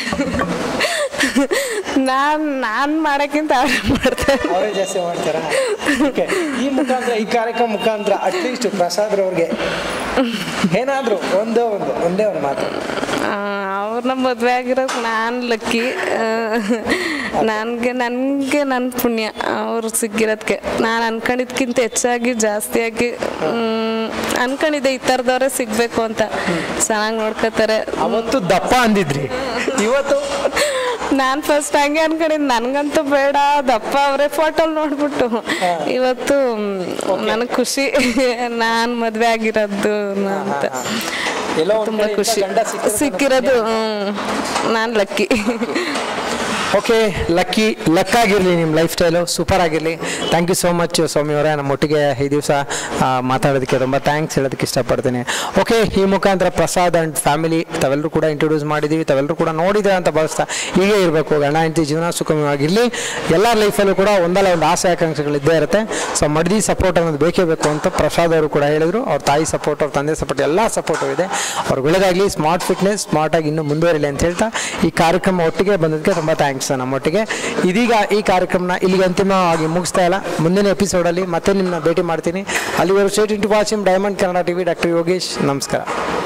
S4: ನಾನ್ ನಾನ್ ಮಾಡಕ್ಕಿಂತ ಅವ್ರು ಮಾಡ್ತಾರೆ
S1: ಅವರೇ ಜಾಸ್ತಿ ಮಾಡ್ತಾರ ಈ ಮುಖಾಂತರ ಈ ಕಾರ್ಯಕ್ರಮ ಮುಖಾಂತರ ಅಟ್ಲೀಸ್ಟ್ ಪ್ರಸಾದ್ ಅವ್ರಿಗೆ ಏನಾದರೂ ಒಂದೇ ಒಂದು ಒಂದೇ ಒಂದು ಮಾತು
S4: ಅವ್ರನ್ನ ಮದುವೆ ಆಗಿರೋದು ನಾನು ಲಕ್ಕಿ ನನಗೆ ನನಗೆ ನನ್ನ ಪುಣ್ಯ ಅವ್ರು ಸಿಕ್ಕಿರೋದಕ್ಕೆ ನಾನು ಅನ್ಕೊಂಡಿದ್ಕಿಂತ ಹೆಚ್ಚಾಗಿ ಜಾಸ್ತಿಯಾಗಿ ಮ್, ಅನ್ಕೊಂಡಿದ್ದೆ ಈ ಥರದವ್ರೆ ಸಿಗಬೇಕು ಅಂತ ಚೆನ್ನಾಗಿ ನೋಡ್ಕೋತಾರೆ
S1: ಅವತ್ತು ದಪ್ಪ ಅಂದಿದ್ರಿ ಇವತ್ತು
S4: ನಾನು ಫಸ್ಟ್ ಹಂಗೆ ಅನ್ಕೊಂಡಿದ್ದು ನನಗಂತೂ ಬೇಡ ದಪ್ಪ ಅವರೇ ಫೋಟೋಲ್ ನೋಡ್ಬಿಟ್ಟು ಇವತ್ತು ನನಗೆ ಖುಷಿ ನಾನು ಮದುವೆ ಆಗಿರೋದು ಅಂತ
S1: ಎಲ್ಲೋ ಒಂದ್
S4: ತುಂಬಾ
S1: ಕಡೆ
S4: ಖುಷಿ
S1: ಗಂಡ ಸಿಕ್ಕಿರೋದು
S4: ಸಿಕ್ಕಿರೋದು ನಾನು ಲಕ್ಕಿ
S1: ಓಕೆ ಲಕ್ಕಿ ಲಕ್ಕಾಗಿರಲಿ ನಿಮ್ಮ ಲೈಫ್ ಸ್ಟೈಲು ಸೂಪರ್ ಆಗಿರಲಿ thank you so much Swamy ಅವರೇ ನಮ್ಮ ಒಟ್ಟಿಗೆ ಈ ದಿವಸ ಮಾತಾಡೋದಕ್ಕೆ ತುಂಬ ಥ್ಯಾಂಕ್ಸ್ ಹೇಳೋದಕ್ಕೆ ಇಷ್ಟಪಡ್ತೀನಿ ಓಕೆ ಈ ಮುಖಾಂತರ ಪ್ರಸಾದ್ ಆ್ಯಂಡ್ ಫ್ಯಾಮಿಲಿ ತಾವೆಲ್ಲರೂ ಕೂಡ ಇಂಟ್ರೊಡ್ಯೂಸ್ ಮಾಡಿದ್ದೀವಿ ತಾವೆಲ್ಲರೂ ಕೂಡ ನೋಡಿದ್ರೆ ಅಂತ ಭಾವಿಸ್ತಾ ಹೀಗೆ ಇರಬೇಕು ಗಂಡ ಹೆಂಡತಿ ಜೀವನ ಸುಖಮವಾಗಿರಲಿ ಎಲ್ಲರ ಲೈಫಲ್ಲೂ ಕೂಡ ಒಂದಲ್ಲ ಒಂದು ಆಸೆ ಆಕಾಂಕ್ಷೆಗಳು ಇದ್ದೇ ಇರುತ್ತೆ ಸೊ ಮಡ್ದಿ ಸಪೋರ್ಟ್ ಅನ್ನೋದು ಬೇಕೇ ಬೇಕು ಅಂತ ಪ್ರಸಾದ್ ಅವರು ಕೂಡ ಹೇಳಿದರು ಅವ್ರ ತಾಯಿ ಸಪೋರ್ಟ್ ಅವ್ರ ತಂದೆ ಸಪೋರ್ಟ್ ಎಲ್ಲ ಸಪೋರ್ಟು ಇದೆ ಅವ್ರಿಗೆ ಒಳ್ಳೆದಾಗಲಿ ಸ್ಮಾರ್ಟ್ ಫಿಟ್ನೆಸ್ ಸ್ಮಾರ್ಟಾಗಿ ಇನ್ನೂ ಮುಂದುವರಿಲಿ ಅಂತ ಹೇಳ್ತಾ ಈ ಕಾರ್ಯಕ್ರಮ ಒಟ್ಟಿಗೆ ಬಂದದಕ್ಕೆ ತುಂಬ ಥ್ಯಾಂಕ್ಸ್ ನಮ್ಮೊಟ್ಟಿಗೆ ಇದೀಗ ಈ ಕಾರ್ಯಕ್ರಮನ ಇಲ್ಲಿಗೆ ಅಂತಿಮವಾಗಿ ಮುಗಿಸ್ತಾ ಇಲ್ಲ ಮುಂದಿನ ಎಪಿಸೋಡಲ್ಲಿ ಮತ್ತೆ ನಿಮ್ಮನ್ನ ಭೇಟಿ ಮಾಡ್ತೀನಿ ಅಲ್ಲಿವರೆಗೂ state into watching Diamond Kannada TV doctor Yogesh ನಮಸ್ಕಾರ